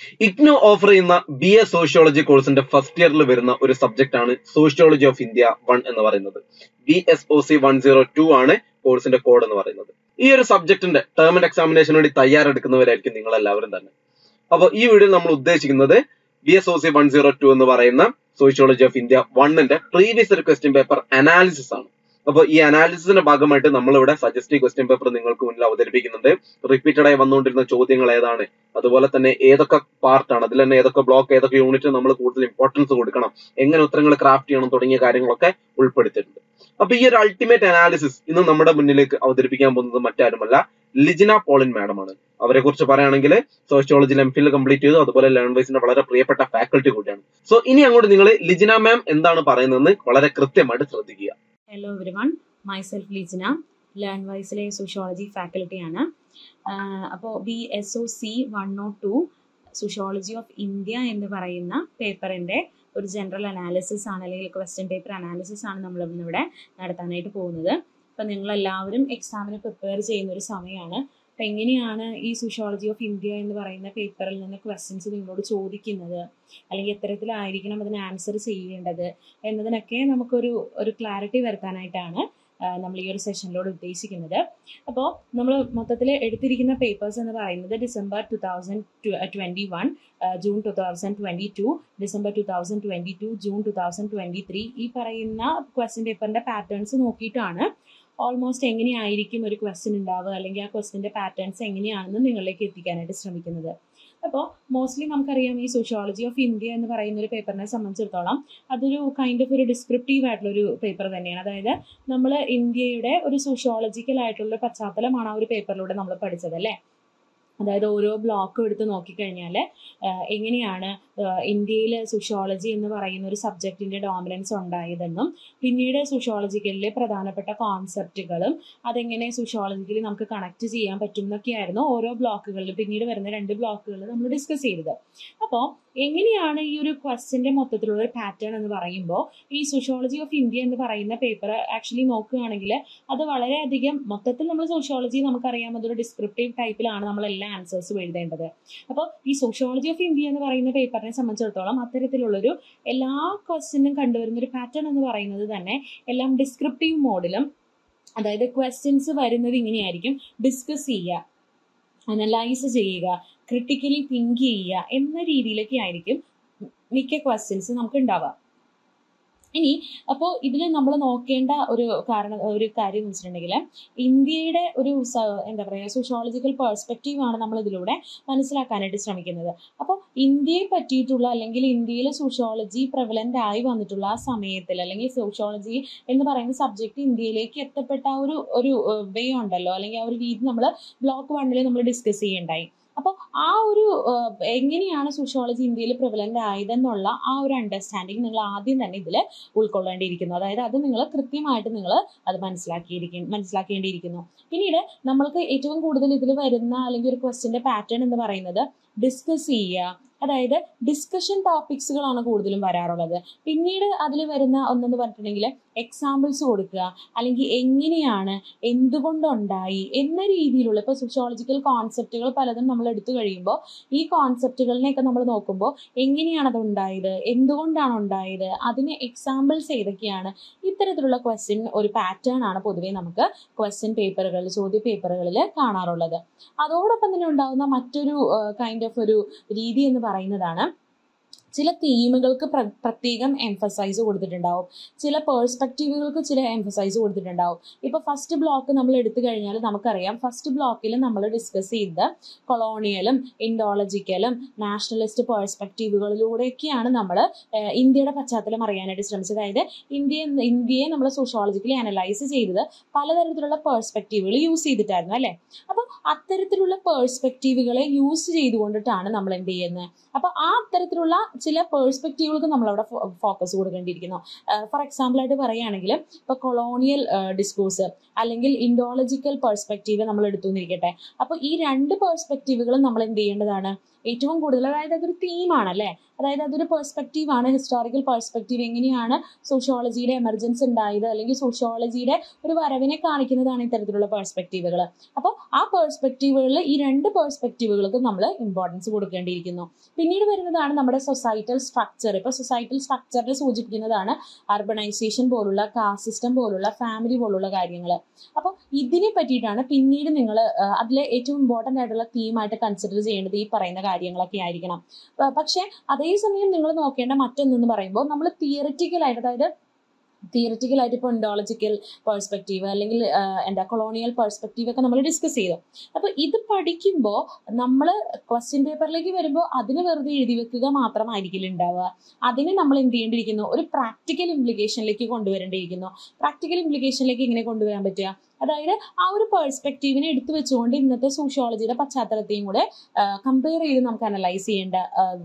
IGNOU offer ചെയ്യുന്ന B A sociology കോഴ്സിന്റെ first ഇയറിൽ വരുന്ന ഒരു സബ്ജക്ട് ആണ് സോഷ്യോളജി ഓഫ് ഇന്ത്യ വൺ എന്ന് പറയുന്നത് B S O C one zero two ആണ് കോഴ്സിന്റെ കോഡ് എന്ന് പറയുന്നത് ഈ ഒരു സബ്ജക്റ്റിന്റെ ടേം ആൻഡ് എക്സാമിനേഷന് വേണ്ടി തയ്യാറെടുക്കുന്നവരായിരിക്കും നിങ്ങൾ എല്ലാവരും തന്നെ അപ്പോൾ ഈ വീഡിയോയിൽ നമ്മൾ ഉദ്ദേശിക്കുന്നത് B S O C one zero two എന്ന് പറയുന്ന സോഷ്യോളജി ഓഫ് ഇന്ത്യ വണ്ണിന്റെ പ്രീവിയസ് ഒരു ക്വസ്റ്റ്യൻ പേപ്പർ അനാലിസിസ് ആണ് അപ്പോൾ ഈ അനാലിസിസിന്റെ ഭാഗമായിട്ട് നമ്മളിവിടെ സജസ്റ്റീവ് ക്വസ്റ്റ്യൻ പേപ്പർ നിങ്ങൾക്ക് മുന്നിൽ അവതരിപ്പിക്കുന്നുണ്ട് റിപ്പീറ്റഡ് ആയി വന്നുകൊണ്ടിരുന്ന ചോദ്യങ്ങൾ ഏതാണ് അതുപോലെ തന്നെ ഏതൊക്കെ പാർട്ടാണ് അതിൽ തന്നെ ഏതൊക്കെ ബ്ലോക്ക് ഏതൊക്കെ യൂണിറ്റ് നമ്മൾ കൂടുതൽ ഇമ്പോർട്ടൻസ് കൊടുക്കണം എങ്ങനെ ഉത്തരങ്ങൾ ക്രാഫ്റ്റ് ചെയ്യണം തുടങ്ങിയ കാര്യങ്ങളൊക്കെ ഉൾപ്പെടുത്തിയിട്ടുണ്ട് അപ്പൊ ഈ ഒരു അൾട്ടിമേറ്റ് അനാലിസിസ് ഇന്ന് നമ്മുടെ മുന്നിലേക്ക് അവതരിപ്പിക്കാൻ പോകുന്നത് മറ്റാരുമല്ല ലിജിന പോളിൻ മാഡം ആണ് അവരെ കുറിച്ച് പറയുകയാണെങ്കിൽ സോഷ്യോളജിയിൽ എം ഫിൽ കംപ്ലീറ്റ് ചെയ്തു അതുപോലെ ലേൺ വൈസിന്റെ വളരെ പ്രിയപ്പെട്ട ഫാക്കൽറ്റി കൂടിയാണ് സോ ഇനി അങ്ങോട്ട് നിങ്ങൾ ലിജിന മാം എന്താണ് പറയുന്നതെന്ന് വളരെ കൃത്യമായിട്ട് ശ്രദ്ധിക്കുക hello everyone myself Lijina learn വൈസിലെ സോഷ്യോളജി ഫാക്കൽറ്റിയാണ് അപ്പോൾ B S O C one not two sociology of India എന്ന് പറയുന്ന പേപ്പറിൻ്റെ ഒരു ജനറൽ അനാലിസിസ് ആണ് അല്ലെങ്കിൽ ക്വസ്റ്റ്യൻ പേപ്പർ അനാലിസിസ് ആണ് നമ്മൾ ഇന്നിവിടെ നടത്താനായിട്ട് പോകുന്നത് അപ്പം നിങ്ങളെല്ലാവരും എക്സാമിന് പ്രിപ്പയർ ചെയ്യുന്ന ഒരു സമയമാണ് അപ്പം എങ്ങനെയാണ് ഈ സോഷ്യോളജി ഓഫ് ഇന്ത്യ എന്ന് പറയുന്ന പേപ്പറിൽ നിന്ന് ക്വസ്റ്റ്യൻസ് നിങ്ങളോട് ചോദിക്കുന്നത് അല്ലെങ്കിൽ എത്തരത്തിലായിരിക്കണം അതിന് ആൻസർ ചെയ്യേണ്ടത് എന്നതിനൊക്കെ നമുക്കൊരു ഒരു ക്ലാരിറ്റി വരുത്താനായിട്ടാണ് നമ്മൾ ഈ ഒരു സെഷനിലൂടെ ഉദ്ദേശിക്കുന്നത് അപ്പോൾ നമ്മൾ മൊത്തത്തിൽ എടുത്തിരിക്കുന്ന പേപ്പേഴ്സ് എന്ന് പറയുന്നത് December two thousand twenty one June two thousand twenty two December two thousand twenty two June two thousand twenty three ഈ പറയുന്ന ക്വസ്റ്റ്യൻ പേപ്പറിൻ്റെ പാറ്റേൺസ് നോക്കിയിട്ടാണ് ഓൾമോസ്റ്റ് എങ്ങനെയായിരിക്കും ഒരു ക്വസ്റ്റ്യൻ ഉണ്ടാവുക അല്ലെങ്കിൽ ആ ക്വസ്റ്റിൻ്റെ പാറ്റേൺസ് എങ്ങനെയാണെന്ന് നിങ്ങളിലേക്ക് എത്തിക്കാനായിട്ട് ശ്രമിക്കുന്നത് അപ്പോൾ മോസ്റ്റ്ലി നമുക്കറിയാം ഈ സോഷ്യോളജി ഓഫ് ഇന്ത്യ എന്ന് പറയുന്ന ഒരു പേപ്പറിനെ സംബന്ധിച്ചിടത്തോളം അതൊരു കൈൻഡ് ഓഫ് ഒരു ഡിസ്ക്രിപ്റ്റീവ് ആയിട്ടുള്ള ഒരു പേപ്പർ തന്നെയാണ് അതായത് നമ്മൾ ഇന്ത്യയുടെ ഒരു സോഷ്യോളജിക്കൽ ആയിട്ടുള്ള പശ്ചാത്തലമാണ് ആ ഒരു പേപ്പറിലൂടെ നമ്മൾ പഠിച്ചത് അല്ലേ അതായത് ഓരോ ബ്ലോക്കും എടുത്ത് നോക്കിക്കഴിഞ്ഞാൽ എങ്ങനെയാണ് ഇന്ത്യയിൽ സോഷ്യോളജി എന്ന് പറയുന്ന ഒരു സബ്ജക്റ്റിന്റെ ഡോമിനൻസ് ഉണ്ടായതെന്നും പിന്നീട് സോഷ്യോളജിക്കലിലെ പ്രധാനപ്പെട്ട കോൺസെപ്റ്റുകളും അതെങ്ങനെ സോഷ്യോളജിക്കലി നമുക്ക് കണക്ട് ചെയ്യാൻ പറ്റും എന്നൊക്കെയായിരുന്നു ഓരോ ബ്ലോക്കുകളിലും പിന്നീട് വരുന്ന രണ്ട് ബ്ലോക്കുകളിൽ നമ്മൾ ഡിസ്കസ് ചെയ്തത് അപ്പോൾ എങ്ങനെയാണ് ഈ ഒരു ക്വസ്റ്റിന്റെ മൊത്തത്തിലുള്ള ഒരു പാറ്റേൺ എന്ന് പറയുമ്പോൾ ഈ സോഷ്യോളജി ഓഫ് ഇന്ത്യ എന്ന് പറയുന്ന പേപ്പർ ആക്ച്വലി നോക്കുകയാണെങ്കിൽ അത് വളരെയധികം മൊത്തത്തിൽ നമ്മൾ സോഷ്യോളജി നമുക്കറിയാം അതൊരു ഡിസ്ക്രിപ്റ്റീവ് ടൈപ്പിലാണ് നമ്മൾ എല്ലാ ആൻസേഴ്സും എഴുതേണ്ടത് അപ്പോൾ ഈ സോഷ്യോളജി ഓഫ് ഇന്ത്യ എന്ന് പറയുന്ന പേപ്പറിനെ സംബന്ധിച്ചിടത്തോളം അത്തരത്തിലുള്ളൊരു എല്ലാ ക്വസ്റ്റിനും കണ്ടുവരുന്ന ഒരു പാറ്റേൺ എന്ന് പറയുന്നത് തന്നെ എല്ലാം ഡിസ്ക്രിപ്റ്റീവ് മോഡിലും അതായത് ക്വസ്റ്റ്യൻസ് വരുന്നത് ഇങ്ങനെയായിരിക്കും ഡിസ്കസ് ചെയ്യുക അനലൈസ് ചെയ്യുക ക്രിട്ടിക്കലി തിങ്ക് ചെയ്യുക എന്ന രീതിയിലൊക്കെ ആയിരിക്കും മിക്ക ക്വസ്റ്റ്യൻസ് നമുക്ക് ഉണ്ടാവുക ഇനി അപ്പോൾ ഇതിൽ നമ്മൾ നോക്കേണ്ട ഒരു കാരണം ഒരു കാര്യം എന്ന് വെച്ചിട്ടുണ്ടെങ്കിൽ ഇന്ത്യയുടെ ഒരു എന്താ പറയുക സോഷ്യോളജിക്കൽ പെർസ്പെക്റ്റീവ് ആണ് നമ്മൾ ഇതിലൂടെ മനസ്സിലാക്കാനായിട്ട് ശ്രമിക്കുന്നത് അപ്പോൾ ഇന്ത്യയെ പറ്റിയിട്ടുള്ള അല്ലെങ്കിൽ ഇന്ത്യയിൽ സോഷ്യോളജി പ്രവലൻ്റ് ആയി വന്നിട്ടുള്ള ആ സമയത്തിൽ അല്ലെങ്കിൽ സോഷ്യോളജി എന്ന് പറയുന്ന സബ്ജക്റ്റ് ഇന്ത്യയിലേക്ക് എത്തപ്പെട്ട ഒരു ഒരു വേ ഉണ്ടല്ലോ അല്ലെങ്കിൽ ആ ഒരു രീതി നമ്മൾ ബ്ലോക്ക് വണ്ണിൽ നമ്മൾ ഡിസ്കസ് ചെയ്യണ്ടായി അപ്പോൾ ആ ഒരു എങ്ങനെയാണ് സോഷ്യോളജി ഇന്ത്യയിൽ പ്രിവലൻ്റ് ആയതെന്നുള്ള ആ ഒരു അണ്ടർസ്റ്റാൻഡിങ് നിങ്ങൾ ആദ്യം തന്നെ ഇതിൽ ഉൾക്കൊള്ളേണ്ടിയിരിക്കുന്നു അതായത് അത് നിങ്ങൾ കൃത്യമായിട്ട് നിങ്ങൾ അത് മനസ്സിലാക്കിയിരിക്കും മനസ്സിലാക്കേണ്ടിയിരിക്കുന്നു പിന്നീട് നമ്മൾക്ക് ഏറ്റവും കൂടുതൽ ഇതിൽ വരുന്ന അല്ലെങ്കിൽ ഒരു ക്വസ്റ്റിൻ്റെ പാറ്റേൺ എന്ന് പറയുന്നത് ഡിസ്കസ് ചെയ്യുക അതായത് ഡിസ്കഷൻ ടോപ്പിക്സുകളാണ് കൂടുതലും വരാറുള്ളത് പിന്നീട് അതിൽ വരുന്ന ഒന്നെന്ന് പറഞ്ഞിട്ടുണ്ടെങ്കിൽ എക്സാമ്പിൾസ് കൊടുക്കുക അല്ലെങ്കിൽ എങ്ങനെയാണ് എന്തുകൊണ്ടുണ്ടായി എന്ന രീതിയിലുള്ള ഇപ്പോൾ സോഷ്യോളജിക്കൽ കോൺസെപ്റ്റുകൾ പലതും നമ്മൾ എടുത്തു കഴിയുമ്പോൾ ഈ കോൺസെപ്റ്റുകളിനെയൊക്കെ നമ്മൾ നോക്കുമ്പോൾ എങ്ങനെയാണ് അത് ഉണ്ടായത് എന്തുകൊണ്ടാണ് ഉണ്ടായത് അതിന് എക്സാമ്പിൾസ് ഏതൊക്കെയാണ് ഇത്തരത്തിലുള്ള ക്വസ്റ്റ്യൻ ഒരു പാറ്റേൺ ആണ് പൊതുവേ നമുക്ക് ക്വസ്റ്റ്യൻ പേപ്പറുകളിൽ ചോദ്യ പേപ്പറുകളിൽ കാണാറുള്ളത് അതോടൊപ്പം തന്നെ ഉണ്ടാകുന്ന മറ്റൊരു കൈൻഡ് ഓഫ് ഒരു രീതി എന്ന് പറയുന്നതാണ് ചില തീമുകൾക്ക് പ്ര പ്രത്യേകം എംഫസൈസ് കൊടുത്തിട്ടുണ്ടാവും ചില പേഴ്സ്പെക്റ്റീവുകൾക്ക് ചില എംഫസൈസ് കൊടുത്തിട്ടുണ്ടാവും ഇപ്പോൾ ഫസ്റ്റ് ബ്ലോക്ക് നമ്മൾ എടുത്തു കഴിഞ്ഞാൽ നമുക്കറിയാം ഫസ്റ്റ് ബ്ലോക്കിൽ നമ്മൾ ഡിസ്കസ് ചെയ്ത കൊളോണിയലും ഇൻഡോളജിക്കലും നാഷണലിസ്റ്റ് പേഴ്സ്പെക്റ്റീവുകളിലൂടെയൊക്കെയാണ് നമ്മൾ ഇന്ത്യയുടെ പശ്ചാത്തലം അറിയാനായിട്ട് ശ്രമിച്ചത് അതായത് ഇന്ത്യ ഇന്ത്യയെ നമ്മൾ സോഷ്യോളജിക്കലി അനലൈസ് ചെയ്തത് പലതരത്തിലുള്ള പേഴ്സ്പെക്റ്റീവുകൾ യൂസ് ചെയ്തിട്ടായിരുന്നു അല്ലേ അപ്പോൾ അത്തരത്തിലുള്ള പേഴ്സ്പെക്റ്റീവുകളെ യൂസ് ചെയ്തുകൊണ്ടിട്ടാണ് നമ്മൾ എന്ത് ചെയ്യുന്നത് അപ്പോൾ ആ അത്തരത്തിലുള്ള ചില പേഴ്സ്പെക്റ്റീവുകൾക്ക് നമ്മളവിടെ ഫോക്കസ് കൊടുക്കേണ്ടിയിരിക്കുന്നു ഫോർ എക്സാമ്പിൾ ആയിട്ട് പറയുകയാണെങ്കിൽ ഇപ്പോൾ കൊളോണിയൽ ഡിസ്കോഴ്സ് അല്ലെങ്കിൽ ഇൻഡോളജിക്കൽ പെർസ്പെക്റ്റീവ് നമ്മൾ എടുത്തു എന്നിരിക്കട്ടെ അപ്പോൾ ഈ രണ്ട് പെർസ്പെക്റ്റീവുകളും നമ്മൾ എന്ത് ചെയ്യേണ്ടതാണ് ഏറ്റവും കൂടുതൽ അതായത് അതൊരു തീമാണ് അല്ലേ അതായത് അതൊരു പെർസ്പെക്റ്റീവ് ആണ് ഹിസ്റ്റോറിക്കൽ പെർസ്പെക്റ്റീവ് എങ്ങനെയാണ് സോഷ്യോളജിയുടെ എമർജൻസ് ഉണ്ടായത് അല്ലെങ്കിൽ സോഷ്യോളജിയുടെ ഒരു വരവിനെ കാണിക്കുന്നതാണ് ഇത്തരത്തിലുള്ള പെർസ്പെക്റ്റീവുകൾ അപ്പോൾ ആ പെർസ്പെക്റ്റീവുകളിൽ ഈ രണ്ട് പെർസ്പെക്റ്റീവുകൾക്കും നമ്മൾ ഇമ്പോർട്ടൻസ് കൊടുക്കേണ്ടിയിരിക്കുന്നു പിന്നീട് വരുന്നതാണ് നമ്മുടെ സൊസൈറ്റൽ സ്ട്രക്ചർ ഇപ്പോൾ സൊസൈറ്റൽ സ്ട്രക്ചറിൽ സൂചിപ്പിക്കുന്നതാണ് അർബണൈസേഷൻ പോലുള്ള കാസ്റ്റ് സിസ്റ്റം പോലുള്ള ഫാമിലി പോലുള്ള കാര്യങ്ങൾ അപ്പോൾ ഇതിനെ പറ്റിയിട്ടാണ് പിന്നീട് നിങ്ങൾ അതിലെ ഏറ്റവും ഇമ്പോർട്ടൻ്റ് ആയിട്ടുള്ള തീമായിട്ട് കൺസിഡർ ചെയ്യേണ്ടത് ഈ പറയുന്ന കാര്യങ്ങളൊക്കെ ആയിരിക്കണം പ- പക്ഷേ അതേസമയം നിങ്ങൾ നോക്കേണ്ട മറ്റൊന്നെന്ന് പറയുമ്പോൾ നമ്മൾ തിയറിറ്റിക്കൽ ആയിട്ട് അതായത് തിയറിറ്റിക്കൽ ആയിട്ട് ഇപ്പോൾ ഇൻഡോളജിക്കൽ പെർസ്പെക്റ്റീവ് അല്ലെങ്കിൽ ആ, എന്താ കൊളോണിയൽ പെർസ്പെക്റ്റീവ് ഒക്കെ നമ്മൾ ഡിസ്കസ് ചെയ്തു അപ്പോൾ ഇത് പഠിക്കുമ്പോൾ നമ്മൾ ക്വസ്റ്റ്യൻ പേപ്പറിലേക്ക് വരുമ്പോൾ അതിന് വെറുതെ എഴുതി വെക്കുക മാത്രമായിരിക്കില്ല ഉണ്ടാവുക അതിന് നമ്മൾ എന്ത് ചെയ്യേണ്ടിയിരിക്കുന്നു ഒരു പ്രാക്ടിക്കൽ ഇംപ്ലിക്കേഷനിലേക്ക് കൊണ്ടുവരേണ്ടിയിരിക്കുന്നു പ്രാക്ടിക്കൽ ഇംപ്ലിക്കേഷനിലേക്ക് എങ്ങനെ കൊണ്ടുവരാൻ പറ്റുക അതായത് ആ ഒരു പെർസ്പെക്റ്റീവിനെ എടുത്തു വെച്ചുകൊണ്ട് ഇന്നത്തെ സോഷ്യോളജിയുടെ പശ്ചാത്തലത്തെയും കൂടെ കമ്പയർ ചെയ്ത് നമുക്ക് അനലൈസ് ചെയ്യേണ്ട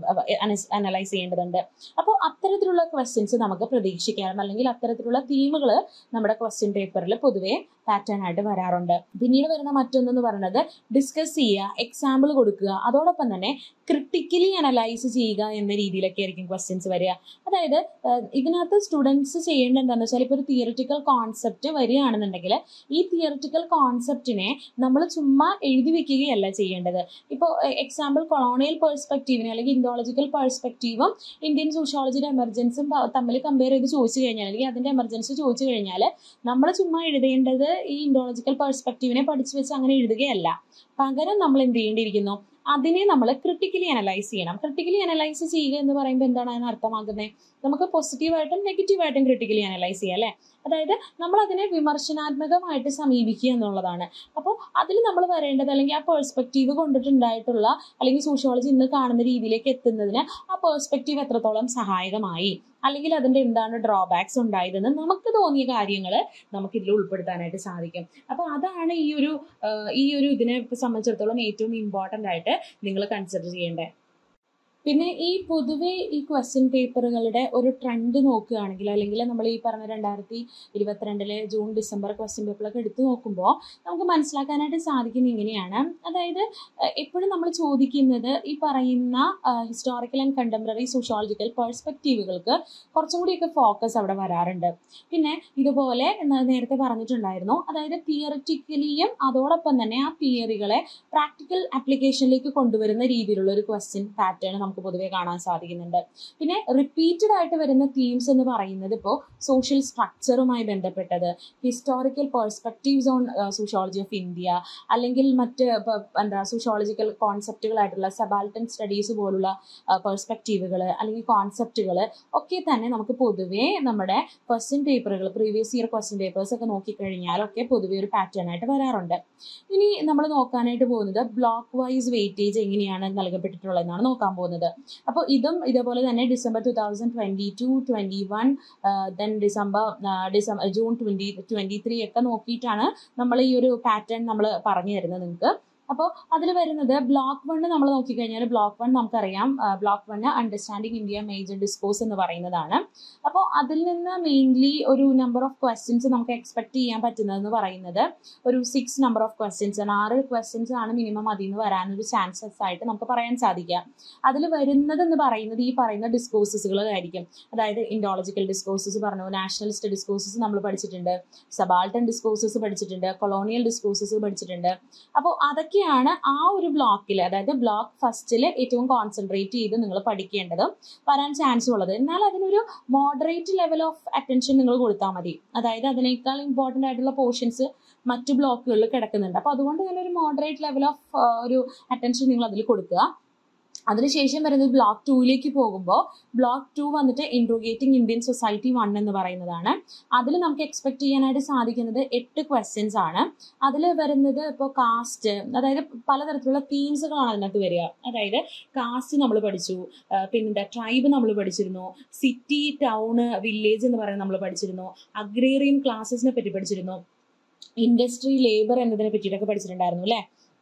അനലൈസ് ചെയ്യേണ്ടതുണ്ട് അപ്പോൾ അത്തരത്തിലുള്ള ക്വസ്റ്റ്യൻസ് നമുക്ക് പ്രതീക്ഷിക്കാം അല്ലെങ്കിൽ അത്തരത്തിലുള്ള തീമുകൾ നമ്മുടെ ക്വസ്റ്റ്യൻ പേപ്പറിൽ പൊതുവെ പാറ്റേൺ ആയിട്ട് വരാറുണ്ട് പിന്നീട് വരുന്ന മറ്റൊന്നെന്ന് പറയുന്നത് ഡിസ്കസ് ചെയ്യുക എക്സാമ്പിൾ കൊടുക്കുക അതോടൊപ്പം തന്നെ ക്രിട്ടിക്കലി അനലൈസ് ചെയ്യുക എന്ന രീതിയിലൊക്കെ ആയിരിക്കും ക്വസ്റ്റ്യൻസ് വരിക അതായത് ഏഹ്, ഇതിനകത്ത് സ്റ്റുഡൻസ് ചെയ്യേണ്ട എന്താണെന്ന് വെച്ചാൽ ഇപ്പോൾ ഒരു തിയറിറ്റിക്കൽ കോൺസെപ്റ്റ് വരികയാണെന്നുണ്ടെങ്കിൽ ഈ തിയറിറ്റിക്കൽ കോൺസെപ്റ്റിനെ നമ്മൾ ചുമ്മാ എഴുതി വെക്കുകയല്ല ചെയ്യേണ്ടത് ഇപ്പോൾ എക്സാമ്പിൾ കൊളോണിയൽ പെർസ്പെക്റ്റീവിനെ അല്ലെങ്കിൽ ഇൻഡോളജിക്കൽ പെർസ്പെക്റ്റീവും ഇന്ത്യൻ സോഷ്യോളജിയുടെ എമർജൻസും തമ്മിൽ കമ്പയർ ചെയ്ത് ചോദിച്ചു കഴിഞ്ഞാൽ അല്ലെങ്കിൽ അതിന്റെ എമർജൻസി ചോദിച്ചു കഴിഞ്ഞാൽ നമ്മൾ ചുമ്മാ എഴുതേണ്ടത് ഈ ഇൻഡോളജിക്കൽ പെർസ്പെക്റ്റീവിനെ പഠിച്ചു വെച്ച് അങ്ങനെ എഴുതുകയല്ല പകരം നമ്മൾ എന്ത് ചെയ്യേണ്ടിയിരിക്കുന്നു അതിനെ നമ്മൾ ക്രിട്ടിക്കലി അനലൈസ് ചെയ്യണം ക്രിട്ടിക്കലി അനലൈസ് ചെയ്യുക എന്ന് പറയുമ്പോൾ എന്താണ് അതിന് അർത്ഥമാക്കുന്നത് നമുക്ക് പോസിറ്റീവായിട്ടും നെഗറ്റീവായിട്ടും ക്രിട്ടിക്കലി അനലൈസ് ചെയ്യാം അല്ലേ അതായത് നമ്മൾ അതിനെ വിമർശനാത്മകമായിട്ട് സമീപിക്കുക എന്നുള്ളതാണ് അപ്പോൾ അതിൽ നമ്മൾ വരേണ്ടത് അല്ലെങ്കിൽ ആ പേഴ്സ്പെക്റ്റീവ് കൊണ്ടിട്ടുണ്ടായിട്ടുള്ള അല്ലെങ്കിൽ സോഷ്യോളജി ഇന്ന് കാണുന്ന രീതിയിലേക്ക് എത്തുന്നതിന് ആ പേഴ്സ്പെക്റ്റീവ് എത്രത്തോളം സഹായകമായി അല്ലെങ്കിൽ അതിന്റെ എന്താണ് ഡ്രോബാക്സ് ഉണ്ടായതെന്ന് നമുക്ക് തോന്നിയ കാര്യങ്ങൾ നമുക്ക് ഇതിൽ ഉൾപ്പെടുത്താനായിട്ട് സാധിക്കും അപ്പോൾ അതാണ് ഈ ഒരു ആ, ഈ ഒരു ഇതിനെ സംബന്ധിച്ചിടത്തോളം ഏറ്റവും ഇമ്പോർട്ടൻ്റ് ആയിട്ട് നിങ്ങൾ കൺസിഡർ ചെയ്യേണ്ടത് പിന്നെ ഈ പൊതുവെ ഈ ക്വസ്റ്റ്യൻ പേപ്പറുകളുടെ ഒരു ട്രെൻഡ് നോക്കുകയാണെങ്കിൽ അല്ലെങ്കിൽ നമ്മൾ ഈ പറഞ്ഞ രണ്ടായിരത്തി ഇരുപത്തിരണ്ടിലെ ജൂൺ ഡിസംബർ ക്വസ്റ്റ്യൻ പേപ്പറൊക്കെ എടുത്തു നോക്കുമ്പോൾ നമുക്ക് മനസ്സിലാക്കാനായിട്ട് സാധിക്കുന്നത് ഇങ്ങനെയാണ് അതായത് എപ്പോഴും നമ്മൾ ചോദിക്കുന്നത് ഈ പറയുന്ന ഹിസ്റ്റോറിക്കൽ ആൻഡ് കണ്ടംപററി സോഷ്യോളജിക്കൽ പെർസ്പെക്റ്റീവുകൾക്ക് കുറച്ചും കൂടിയൊക്കെ ഫോക്കസ് അവിടെ വരാറുണ്ട് പിന്നെ ഇതുപോലെ ന- നേരത്തെ പറഞ്ഞിട്ടുണ്ടായിരുന്നു അതായത് തിയറിറ്റിക്കലിയും അതോടൊപ്പം തന്നെ ആ തിയറികളെ പ്രാക്ടിക്കൽ ആപ്ലിക്കേഷനിലേക്ക് കൊണ്ടുവരുന്ന രീതിയിലുള്ള ഒരു ക്വസ്റ്റ്യൻ പാറ്റേൺ നമുക്ക് പൊതുവെ കാണാൻ സാധിക്കുന്നുണ്ട് പിന്നെ റിപ്പീറ്റഡ് ആയിട്ട് വരുന്ന തീംസ് എന്ന് പറയുന്നത് ഇപ്പോൾ സോഷ്യൽ സ്ട്രക്ചറുമായി ബന്ധപ്പെട്ടത് historical perspectives on sociology of India അല്ലെങ്കിൽ മറ്റ് പ- എന്താ സോഷ്യോളജിക്കൽ കോൺസെപ്റ്റുകളായിട്ടുള്ള സബാൾട്ടൻ സ്റ്റഡീസ് പോലുള്ള പെർസ്പെക്റ്റീവുകൾ അല്ലെങ്കിൽ കോൺസെപ്റ്റുകൾ ഒക്കെ തന്നെ നമുക്ക് പൊതുവേ നമ്മുടെ ക്വസ്റ്റ്യൻ പേപ്പറുകൾ പ്രീവിയസ് ഇയർ ക്വസ്റ്റ്യൻ പേപ്പേഴ്സ് ഒക്കെ നോക്കിക്കഴിഞ്ഞാലൊക്കെ പൊതുവെ ഒരു പാറ്റേൺ ആയിട്ട് വരാറുണ്ട് ഇനി നമ്മൾ നോക്കാനായിട്ട് പോകുന്നത് ബ്ലോക്ക് വൈസ് വെയിറ്റേജ് എങ്ങനെയാണ് നൽകപ്പെട്ടിട്ടുള്ളതെന്നാണ് നോക്കാൻ പോകുന്നത് അപ്പോൾ ഇതും ഇതേപോലെ തന്നെ December two thousand twenty two twenty one then December December June twenty twenty three ഒക്കെ നോക്കിയിട്ടാണ് നമ്മൾ ഈ ഒരു പാറ്റേൺ നമ്മൾ പറഞ്ഞു തരുന്നത് നിങ്ങൾക്ക് അപ്പോൾ അതിൽ വരുന്നത് ബ്ലോക്ക് വണ്ണ് നമ്മൾ നോക്കിക്കഴിഞ്ഞാൽ ബ്ലോക്ക് വൺ നമുക്കറിയാം block one understanding India major discourse എന്ന് പറയുന്നതാണ് അപ്പോൾ അതിൽ നിന്ന് മെയിൻലി ഒരു നമ്പർ ഓഫ് ക്വസ്റ്റ്യൻസ് നമുക്ക് എക്സ്പെക്ട് ചെയ്യാൻ പറ്റുന്നതെന്ന് പറയുന്നത് ഒരു സിക്സ് നമ്പർ ഓഫ് ക്വസ്റ്റ്യൻസ് ആണ് ആറ് ക്വസ്റ്റ്യൻസ് ആണ് മിനിമം അതിൽ നിന്ന് വരാനൊരു ചാൻസസ് ആയിട്ട് നമുക്ക് പറയാൻ സാധിക്കുക അതിൽ വരുന്നത് എന്ന് പറയുന്നത് ഈ പറയുന്ന ഡിസ്കോഴ്സസുകൾ ആയിരിക്കും അതായത് ഇൻഡോളജിക്കൽ ഡിസ്കോഴ്സസ് പറഞ്ഞു നാഷണലിസ്റ്റ് ഡിസ്കോഴ്സസ് നമ്മൾ പഠിച്ചിട്ടുണ്ട് സബാൾട്ടൻ ഡിസ്കോഴ്സസ് പഠിച്ചിട്ടുണ്ട് കൊളോണിയൽ ഡിസ്കോഴ്സസ് പഠിച്ചിട്ടുണ്ട് അപ്പോൾ അതൊക്കെയാണ് ആ ഒരു ബ്ലോക്കിൽ അതായത് ബ്ലോക്ക് ഫസ്റ്റിൽ ഏറ്റവും കോൺസെൻട്രേറ്റ് ചെയ്ത് നിങ്ങൾ പഠിക്കേണ്ടത് വരാൻ ചാൻസ് ഉള്ളത് എന്നാൽ അതിനൊരു മോഡറേറ്റ് ലെവൽ ഓഫ് അറ്റൻഷൻ നിങ്ങൾ കൊടുത്താൽ മതി അതായത് അതിനേക്കാൾ ഇമ്പോർട്ടൻ്റ് ആയിട്ടുള്ള പോർഷൻസ് മറ്റു ബ്ലോക്കുകളിൽ കിടക്കുന്നുണ്ട് അപ്പോൾ അതുകൊണ്ട് തന്നെ ഒരു മോഡറേറ്റ് ലെവൽ ഓഫ് ഒരു അറ്റൻഷൻ നിങ്ങൾ അതിൽ കൊടുക്കുക അതിനുശേഷം വരുന്നത് ബ്ലോക്ക് ടൂയിലേക്ക് പോകുമ്പോൾ ബ്ലോക്ക് ടു വന്നിട്ട് ഇൻട്രോഗേറ്റിംഗ് ഇന്ത്യൻ സൊസൈറ്റി വൺ എന്ന് പറയുന്നതാണ് അതിൽ നമുക്ക് എക്സ്പെക്ട് ചെയ്യാനായിട്ട് സാധിക്കുന്നത് എട്ട് ക്വസ്റ്റ്യൻസ് ആണ് അതിൽ വരുന്നത് ഇപ്പോൾ കാസ്റ്റ് അതായത് പലതരത്തിലുള്ള തീംസുകളാണ് അതിനകത്ത് വരിക അതായത് കാസ്റ്റ് നമ്മൾ പഠിച്ചു ആ, പിന്നെന്താ ട്രൈബ് നമ്മൾ പഠിച്ചിരുന്നു സിറ്റി ടൗണ് വില്ലേജ് എന്ന് പറയുന്നത് നമ്മൾ പഠിച്ചിരുന്നു അഗ്രേറിയൻ ക്ലാസ്സസിനെ പറ്റി പഠിച്ചിരുന്നു ഇൻഡസ്ട്രി ലേബർ എന്നതിനെ പറ്റിയിട്ടൊക്കെ പഠിച്ചിട്ടുണ്ടായിരുന്നു അല്ലേ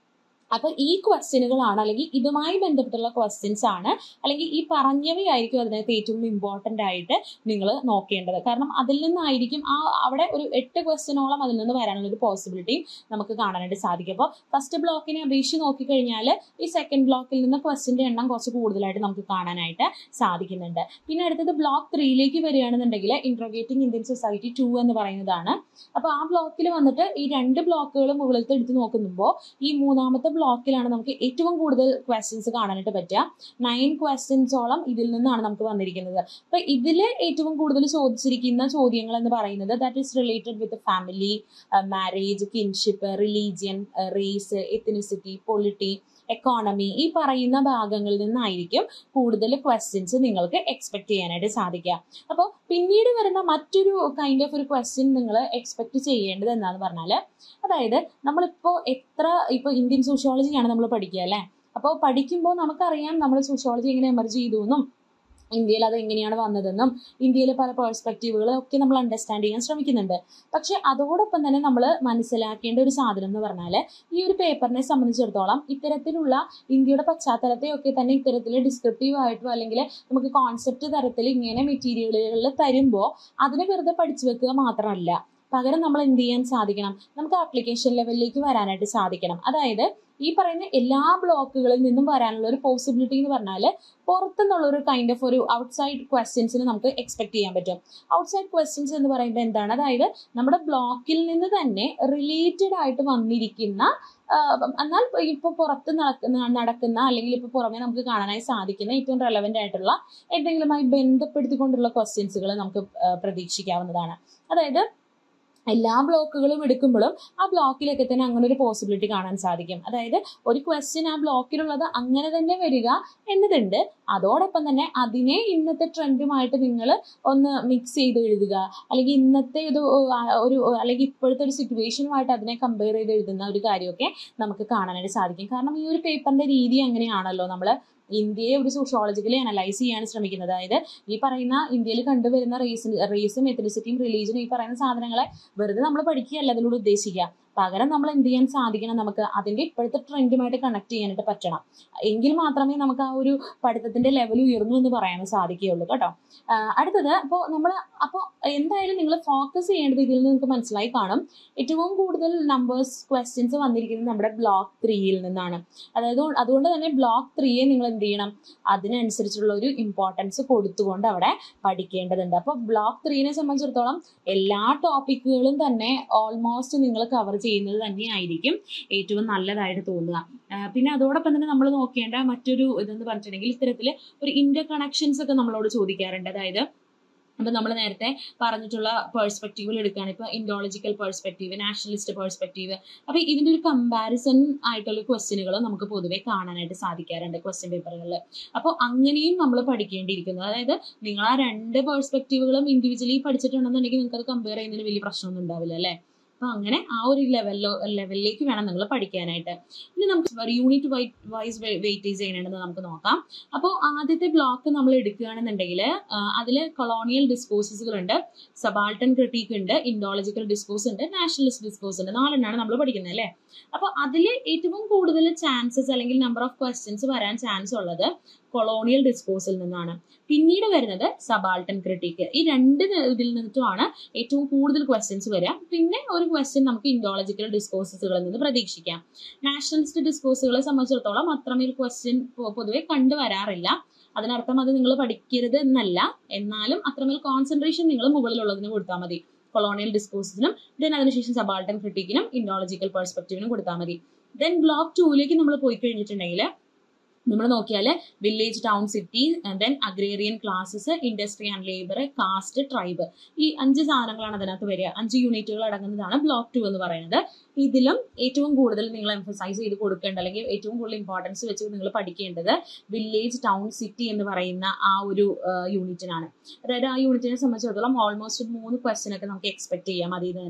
അപ്പൊ ഈ ക്വസ്റ്റ്യനുകളാണ് അല്ലെങ്കിൽ ഇതുമായി ബന്ധപ്പെട്ടുള്ള ക്വസ്റ്റ്യൻസ് ആണ് അല്ലെങ്കിൽ ഈ പറഞ്ഞവയായിരിക്കും അതിനകത്ത് ഏറ്റവും ഇമ്പോർട്ടന്റ് ആയിട്ട് നിങ്ങൾ നോക്കേണ്ടത് കാരണം അതിൽ നിന്നായിരിക്കും ആ അവിടെ ഒരു എട്ട് ക്വസ്റ്റ്യനോളം അതിൽ നിന്ന് വരാനുള്ള ഒരു പോസിബിലിറ്റി നമുക്ക് കാണാനായിട്ട് സാധിക്കും അപ്പോൾ ഫസ്റ്റ് ബ്ലോക്കിനെ അപേക്ഷിച്ച് നോക്കിക്കഴിഞ്ഞാൽ ഈ സെക്കൻഡ് ബ്ലോക്കിൽ നിന്ന് ക്വസ്റ്റിന്റെ എണ്ണം കുറച്ച് കൂടുതലായിട്ട് നമുക്ക് കാണാനായിട്ട് സാധിക്കുന്നുണ്ട് പിന്നെ അടുത്തത് ബ്ലോക്ക് ത്രീയിലേക്ക് വരികയാണെന്നുണ്ടെങ്കിൽ ഇൻട്രോഗേറ്റിംഗ് ഇന്ത്യൻ സൊസൈറ്റി ടു എന്ന് പറയുന്നതാണ് അപ്പോൾ ആ ബ്ലോക്കിൽ വന്നിട്ട് ഈ രണ്ട് ബ്ലോക്കുകൾ മുകളിലത്തെ എടുത്ത് നോക്കുമ്പോൾ ഈ മൂന്നാമത്തെ ബ്ലോക്കിലാണ് നമുക്ക് ഏറ്റവും കൂടുതൽ ക്വസ്റ്റ്യൻസ് കാണാനായിട്ട് പറ്റുക നയൻ ക്വസ്റ്റ്യൻസോളം ഇതിൽ നിന്നാണ് നമുക്ക് വന്നിരിക്കുന്നത് അപ്പൊ ഇതിൽ ഏറ്റവും കൂടുതൽ ചോദിച്ചിരിക്കുന്ന ചോദ്യങ്ങൾ എന്ന് പറയുന്നത് that is related with family marriage kinship religion race ethnicity polity economy ഈ പറയുന്ന ഭാഗങ്ങളിൽ നിന്നായിരിക്കും കൂടുതൽ ക്വസ്റ്റ്യൻസ് നിങ്ങൾക്ക് എക്സ്പെക്ട് ചെയ്യാനായിട്ട് സാധിക്കുക അപ്പോൾ പിന്നീട് വരുന്ന മറ്റൊരു കൈൻഡ് ഓഫ് ഒരു ക്വസ്റ്റ്യൻ നിങ്ങൾ എക്സ്പെക്ട് ചെയ്യേണ്ടത് എന്താന്ന് പറഞ്ഞാൽ അതായത് നമ്മളിപ്പോൾ എത്ര ഇപ്പോൾ ഇന്ത്യൻ സോഷ്യോളജിയാണ് നമ്മൾ പഠിക്കുക അല്ലേ അപ്പോൾ പഠിക്കുമ്പോൾ നമുക്കറിയാം നമ്മൾ സോഷ്യോളജി എങ്ങനെ എമർജ് ചെയ്തു എന്നും ഇന്ത്യയിൽ അത് എങ്ങനെയാണ് വന്നതെന്നും ഇന്ത്യയിലെ പല പേഴ്സ്പെക്റ്റീവുകളും ഒക്കെ നമ്മൾ അണ്ടർസ്റ്റാൻഡ് ചെയ്യാൻ ശ്രമിക്കുന്നുണ്ട് പക്ഷെ അതോടൊപ്പം തന്നെ നമ്മൾ മനസ്സിലാക്കേണ്ട ഒരു സാധനം എന്ന് പറഞ്ഞാൽ ഈ ഒരു പേപ്പറിനെ സംബന്ധിച്ചിടത്തോളം ഇത്തരത്തിലുള്ള ഇന്ത്യയുടെ പശ്ചാത്തലത്തെയൊക്കെ തന്നെ ഇത്തരത്തിൽ ഡിസ്ക്രിപ്റ്റീവ് ആയിട്ടോ അല്ലെങ്കിൽ നമുക്ക് കോൺസെപ്റ്റ് തരത്തിൽ ഇങ്ങനെ മെറ്റീരിയലുകളിൽ തരുമ്പോൾ അതിനെ വെറുതെ പഠിച്ചു വെക്കുക മാത്രമല്ല പകരം നമ്മൾ എന്ത് ചെയ്യാൻ സാധിക്കണം നമുക്ക് ആപ്ലിക്കേഷൻ ലെവലിലേക്ക് വരാനായിട്ട് സാധിക്കണം അതായത് ഈ പറയുന്ന എല്ലാ ബ്ലോക്കുകളിൽ നിന്നും വരാനുള്ള ഒരു പോസിബിലിറ്റി എന്ന് പറഞ്ഞാൽ പുറത്തുനിന്നുള്ള ഒരു കൈൻഡ് ഓഫ് ഒരു ഔട്ട്സൈഡ് ക്വസ്റ്റ്യൻസിന് നമുക്ക് എക്സ്പെക്ട് ചെയ്യാൻ പറ്റും ഔട്ട്സൈഡ് ക്വസ്റ്റ്യൻസ് എന്ന് പറയുമ്പോൾ എന്താണ് അതായത് നമ്മുടെ ബ്ലോക്കിൽ നിന്ന് തന്നെ റിലേറ്റഡ് ആയിട്ട് വന്നിരിക്കുന്ന എന്നാൽ ഇപ്പോൾ പുറത്ത് നടക്കുന്ന നടക്കുന്ന അല്ലെങ്കിൽ ഇപ്പോൾ പുറമെ നമുക്ക് കാണാനായി സാധിക്കുന്ന ഏറ്റവും റെലവെന്റ് ആയിട്ടുള്ള എന്തെങ്കിലുമായി ബന്ധപ്പെടുത്തിക്കൊണ്ടുള്ള ക്വസ്റ്റ്യൻസുകൾ നമുക്ക് പ്രതീക്ഷിക്കാവുന്നതാണ് അതായത് എല്ലാ ബ്ലോക്കുകളും എടുക്കുമ്പോഴും ആ ബ്ലോക്കിലൊക്കെ തന്നെ അങ്ങനെ ഒരു പോസിബിലിറ്റി കാണാൻ സാധിക്കും അതായത് ഒരു ക്വസ്റ്റ്യൻ ആ ബ്ലോക്കിലുള്ളത് അങ്ങനെ തന്നെ വരിക എന്നതുണ്ട് അതോടൊപ്പം തന്നെ അതിനെ ഇന്നത്തെ ട്രെൻഡുമായിട്ട് നിങ്ങൾ ഒന്ന് മിക്സ് ചെയ്ത് എഴുതുക അല്ലെങ്കിൽ ഇന്നത്തെ ഇത് ഒരു അല്ലെങ്കിൽ ഇപ്പോഴത്തെ ഒരു സിറ്റുവേഷനുമായിട്ട് അതിനെ കമ്പയർ ചെയ്ത് എഴുതുന്ന ഒരു കാര്യമൊക്കെ നമുക്ക് കാണാനായിട്ട് സാധിക്കും കാരണം ഈ ഒരു പേപ്പറിന്റെ രീതി അങ്ങനെയാണല്ലോ നമ്മൾ ഇന്ത്യയെ ഒരു സോഷ്യോളജിക്കലി അനലൈസ് ചെയ്യാൻ ശ്രമിക്കുന്നത് അതായത് ഈ പറയുന്ന ഇന്ത്യയിൽ കണ്ടുവരുന്ന റേസ് റേസും എത്തനിസിറ്റിയും റിലീജനും ഈ പറയുന്ന സാധനങ്ങളെ വെറുതെ നമ്മൾ പഠിക്കുകയല്ല അതിലൂടെ ഉദ്ദേശിക്കുക പകരം നമ്മൾ എന്ത് ചെയ്യാൻ സാധിക്കണം നമുക്ക് അതിന്റെ ഇപ്പോഴത്തെ ട്രെൻഡുമായിട്ട് കണക്ട് ചെയ്യാനായിട്ട് പറ്റണം എങ്കിൽ മാത്രമേ നമുക്ക് ആ ഒരു പഠിത്തത്തിന്റെ ലെവൽ ഉയർന്നു എന്ന് പറയാൻ സാധിക്കുകയുള്ളൂ കേട്ടോ അടുത്തത് അപ്പോൾ നമ്മൾ അപ്പോൾ എന്തായാലും നിങ്ങൾ ഫോക്കസ് ചെയ്യേണ്ടത് ഇതിൽ നിന്ന് നിങ്ങൾക്ക് മനസ്സിലായി കാണും ഏറ്റവും കൂടുതൽ നമ്പേഴ്സ് ക്വസ്റ്റ്യൻസ് വന്നിരിക്കുന്നത് നമ്മുടെ ബ്ലോക്ക് ത്രീയിൽ നിന്നാണ് അതായത് അതുകൊണ്ട് തന്നെ ബ്ലോക്ക് ത്രീയെ നിങ്ങൾ എന്ത് ചെയ്യണം അതിനനുസരിച്ചുള്ള ഒരു ഇമ്പോർട്ടൻസ് കൊടുത്തുകൊണ്ട് അവിടെ പഠിക്കേണ്ടതുണ്ട് അപ്പോൾ ബ്ലോക്ക് ത്രീനെ സംബന്ധിച്ചിടത്തോളം എല്ലാ ടോപ്പിക്കുകളും തന്നെ ഓൾമോസ്റ്റ് നിങ്ങൾ കവർ ചെയ്യുന്നത് തന്നെയായിരിക്കും ഏറ്റവും നല്ലതായിട്ട് തോന്നുക പിന്നെ അതോടൊപ്പം തന്നെ നമ്മൾ നോക്കേണ്ട മറ്റൊരു ഇതെന്ന് പറഞ്ഞിട്ടുണ്ടെങ്കിൽ ഇത്തരത്തിൽ ഒരു ഇന്റർ കണക്ഷൻസ് ഒക്കെ നമ്മളോട് ചോദിക്കാറുണ്ട് അതായത് അപ്പൊ നമ്മൾ നേരത്തെ പറഞ്ഞിട്ടുള്ള പേഴ്സ്പെക്റ്റീവിൽ എടുക്കുകയാണ് ഇപ്പൊ ഇൻഡോളജിക്കൽ പേഴ്സ്പെക്റ്റീവ് നാഷണലിസ്റ്റ് പേഴ്സ്പെക്റ്റീവ് അപ്പൊ ഇതിന്റെ ഒരു കമ്പാരിസൺ ആയിട്ടുള്ള ക്വസ്റ്റ്യനുകൾ നമുക്ക് പൊതുവെ കാണാനായിട്ട് സാധിക്കാറുണ്ട് ക്വസ്റ്റ്യൻ പേപ്പറുകളിൽ അപ്പോൾ അങ്ങനെയും നമ്മൾ പഠിക്കേണ്ടിയിരിക്കുന്നു അതായത് നിങ്ങൾ ആ രണ്ട് പേഴ്സ്പെക്റ്റീവുകളും ഇൻഡിവിജ്വലി പഠിച്ചിട്ടുണ്ടെന്നുണ്ടെങ്കിൽ നിങ്ങൾക്ക് അത് കമ്പയർ ചെയ്യുന്നതിന് വലിയ പ്രശ്നമൊന്നും ഉണ്ടാവില്ല അല്ലേ അപ്പൊ അങ്ങനെ ആ ഒരു ലെവലിലോ ലെവലിലേക്ക് വേണം നിങ്ങൾ പഠിക്കാനായിട്ട് ഇനി നമുക്ക് യൂണിറ്റ് വൈസ് വെയിറ്റേജ് ചെയ്യണമെന്ന് നമുക്ക് നോക്കാം അപ്പോൾ ആദ്യത്തെ ബ്ലോക്ക് നമ്മൾ എടുക്കുകയാണെന്നുണ്ടെങ്കിൽ അതിൽ കൊളോണിയൽ ഡിസ്കോഴ്സസുകൾ ഉണ്ട് സബാൾട്ടൻ ക്രിട്ടീക്ക് ഉണ്ട് ഇൻഡോളജിക്കൽ ഡിസ്കോഴ്സ് ഉണ്ട് നാഷണലിസ്റ്റ് ഡിസ്കോഴ്സ് ഉണ്ട് നാലെണ്ണമാണ് നമ്മൾ പഠിക്കുന്നത് അല്ലേ അപ്പോൾ അതിൽ ഏറ്റവും കൂടുതൽ ചാൻസസ് അല്ലെങ്കിൽ നമ്പർ ഓഫ് ക്വസ്റ്റ്യൻസ് വരാൻ ചാൻസ് ഉള്ളത് കൊളോണിയൽ ഡിസ്കോഴ്സിൽ നിന്നാണ് പിന്നീട് വരുന്നത് സബാൾട്ടൻ ക്രിട്ടിക്ക് ഈ രണ്ട് ഇതിൽ നിന്നിട്ടുമാണ് ഏറ്റവും കൂടുതൽ ക്വസ്റ്റ്യൻസ് വരിക പിന്നെ ഒരു ക്വസ്റ്റ്യൻ നമുക്ക് ഇൻഡോളജിക്കൽ ഡിസ്കോഴ്സസുകളിൽ നിന്ന് പ്രതീക്ഷിക്കാം നാഷണലിസ്റ്റ് ഡിസ്കോഴ്സുകളെ സംബന്ധിച്ചിടത്തോളം അത്രമേൽ ക്വസ്റ്റ്യൻ പൊതുവെ കണ്ടുവരാറില്ല അതിനർത്ഥം അത് നിങ്ങൾ പഠിക്കരുത് എന്നല്ല എന്നാലും അത്രമേൽ കോൺസെൻട്രേഷൻ നിങ്ങൾ മുകളിലുള്ളതിന് കൊടുത്താൽ മതി കൊളോണിയൽ ഡിസ്കോഴ്സിനും ദെൻ അതിനുശേഷം സബാൾട്ടൻ ക്രിട്ടിക്കിനും ഇൻഡോളജിക്കൽ പെർസ്പെക്റ്റീവിനും കൊടുത്താൽ മതി ദെൻ ബ്ലോക്ക് ടൂയിലേക്ക് നമ്മൾ പോയി കഴിഞ്ഞിട്ടുണ്ടെങ്കിൽ നമ്മൾ നോക്കിയാൽ village town city then agrarian classes industry and labour caste tribe ഈ അഞ്ച് സാധനങ്ങളാണ് അതിനകത്ത് വരിക അഞ്ച് യൂണിറ്റുകൾ അടങ്ങുന്നതാണ് ബ്ലോക്ക് ടു എന്ന് പറയുന്നത് ഇതിലും ഏറ്റവും കൂടുതൽ നിങ്ങൾ എംഫസൈസ് ചെയ്ത് കൊടുക്കേണ്ട അല്ലെങ്കിൽ ഏറ്റവും കൂടുതൽ ഇമ്പോർട്ടൻസ് വെച്ച് നിങ്ങൾ പഠിക്കേണ്ടത് വില്ലേജ് ടൗൺ സിറ്റി എന്ന് പറയുന്ന ആ ഒരു യൂണിറ്റിനാണ് അതായത് ആ യൂണിറ്റിനെ സംബന്ധിച്ചിടത്തോളം ഓൾമോസ്റ്റ് മൂന്ന് ക്വസ്റ്റ്യൻ ഒക്കെ നമുക്ക് എക്സ്പെക്ട് ചെയ്യാം അതിൽ നിന്ന് തന്നെ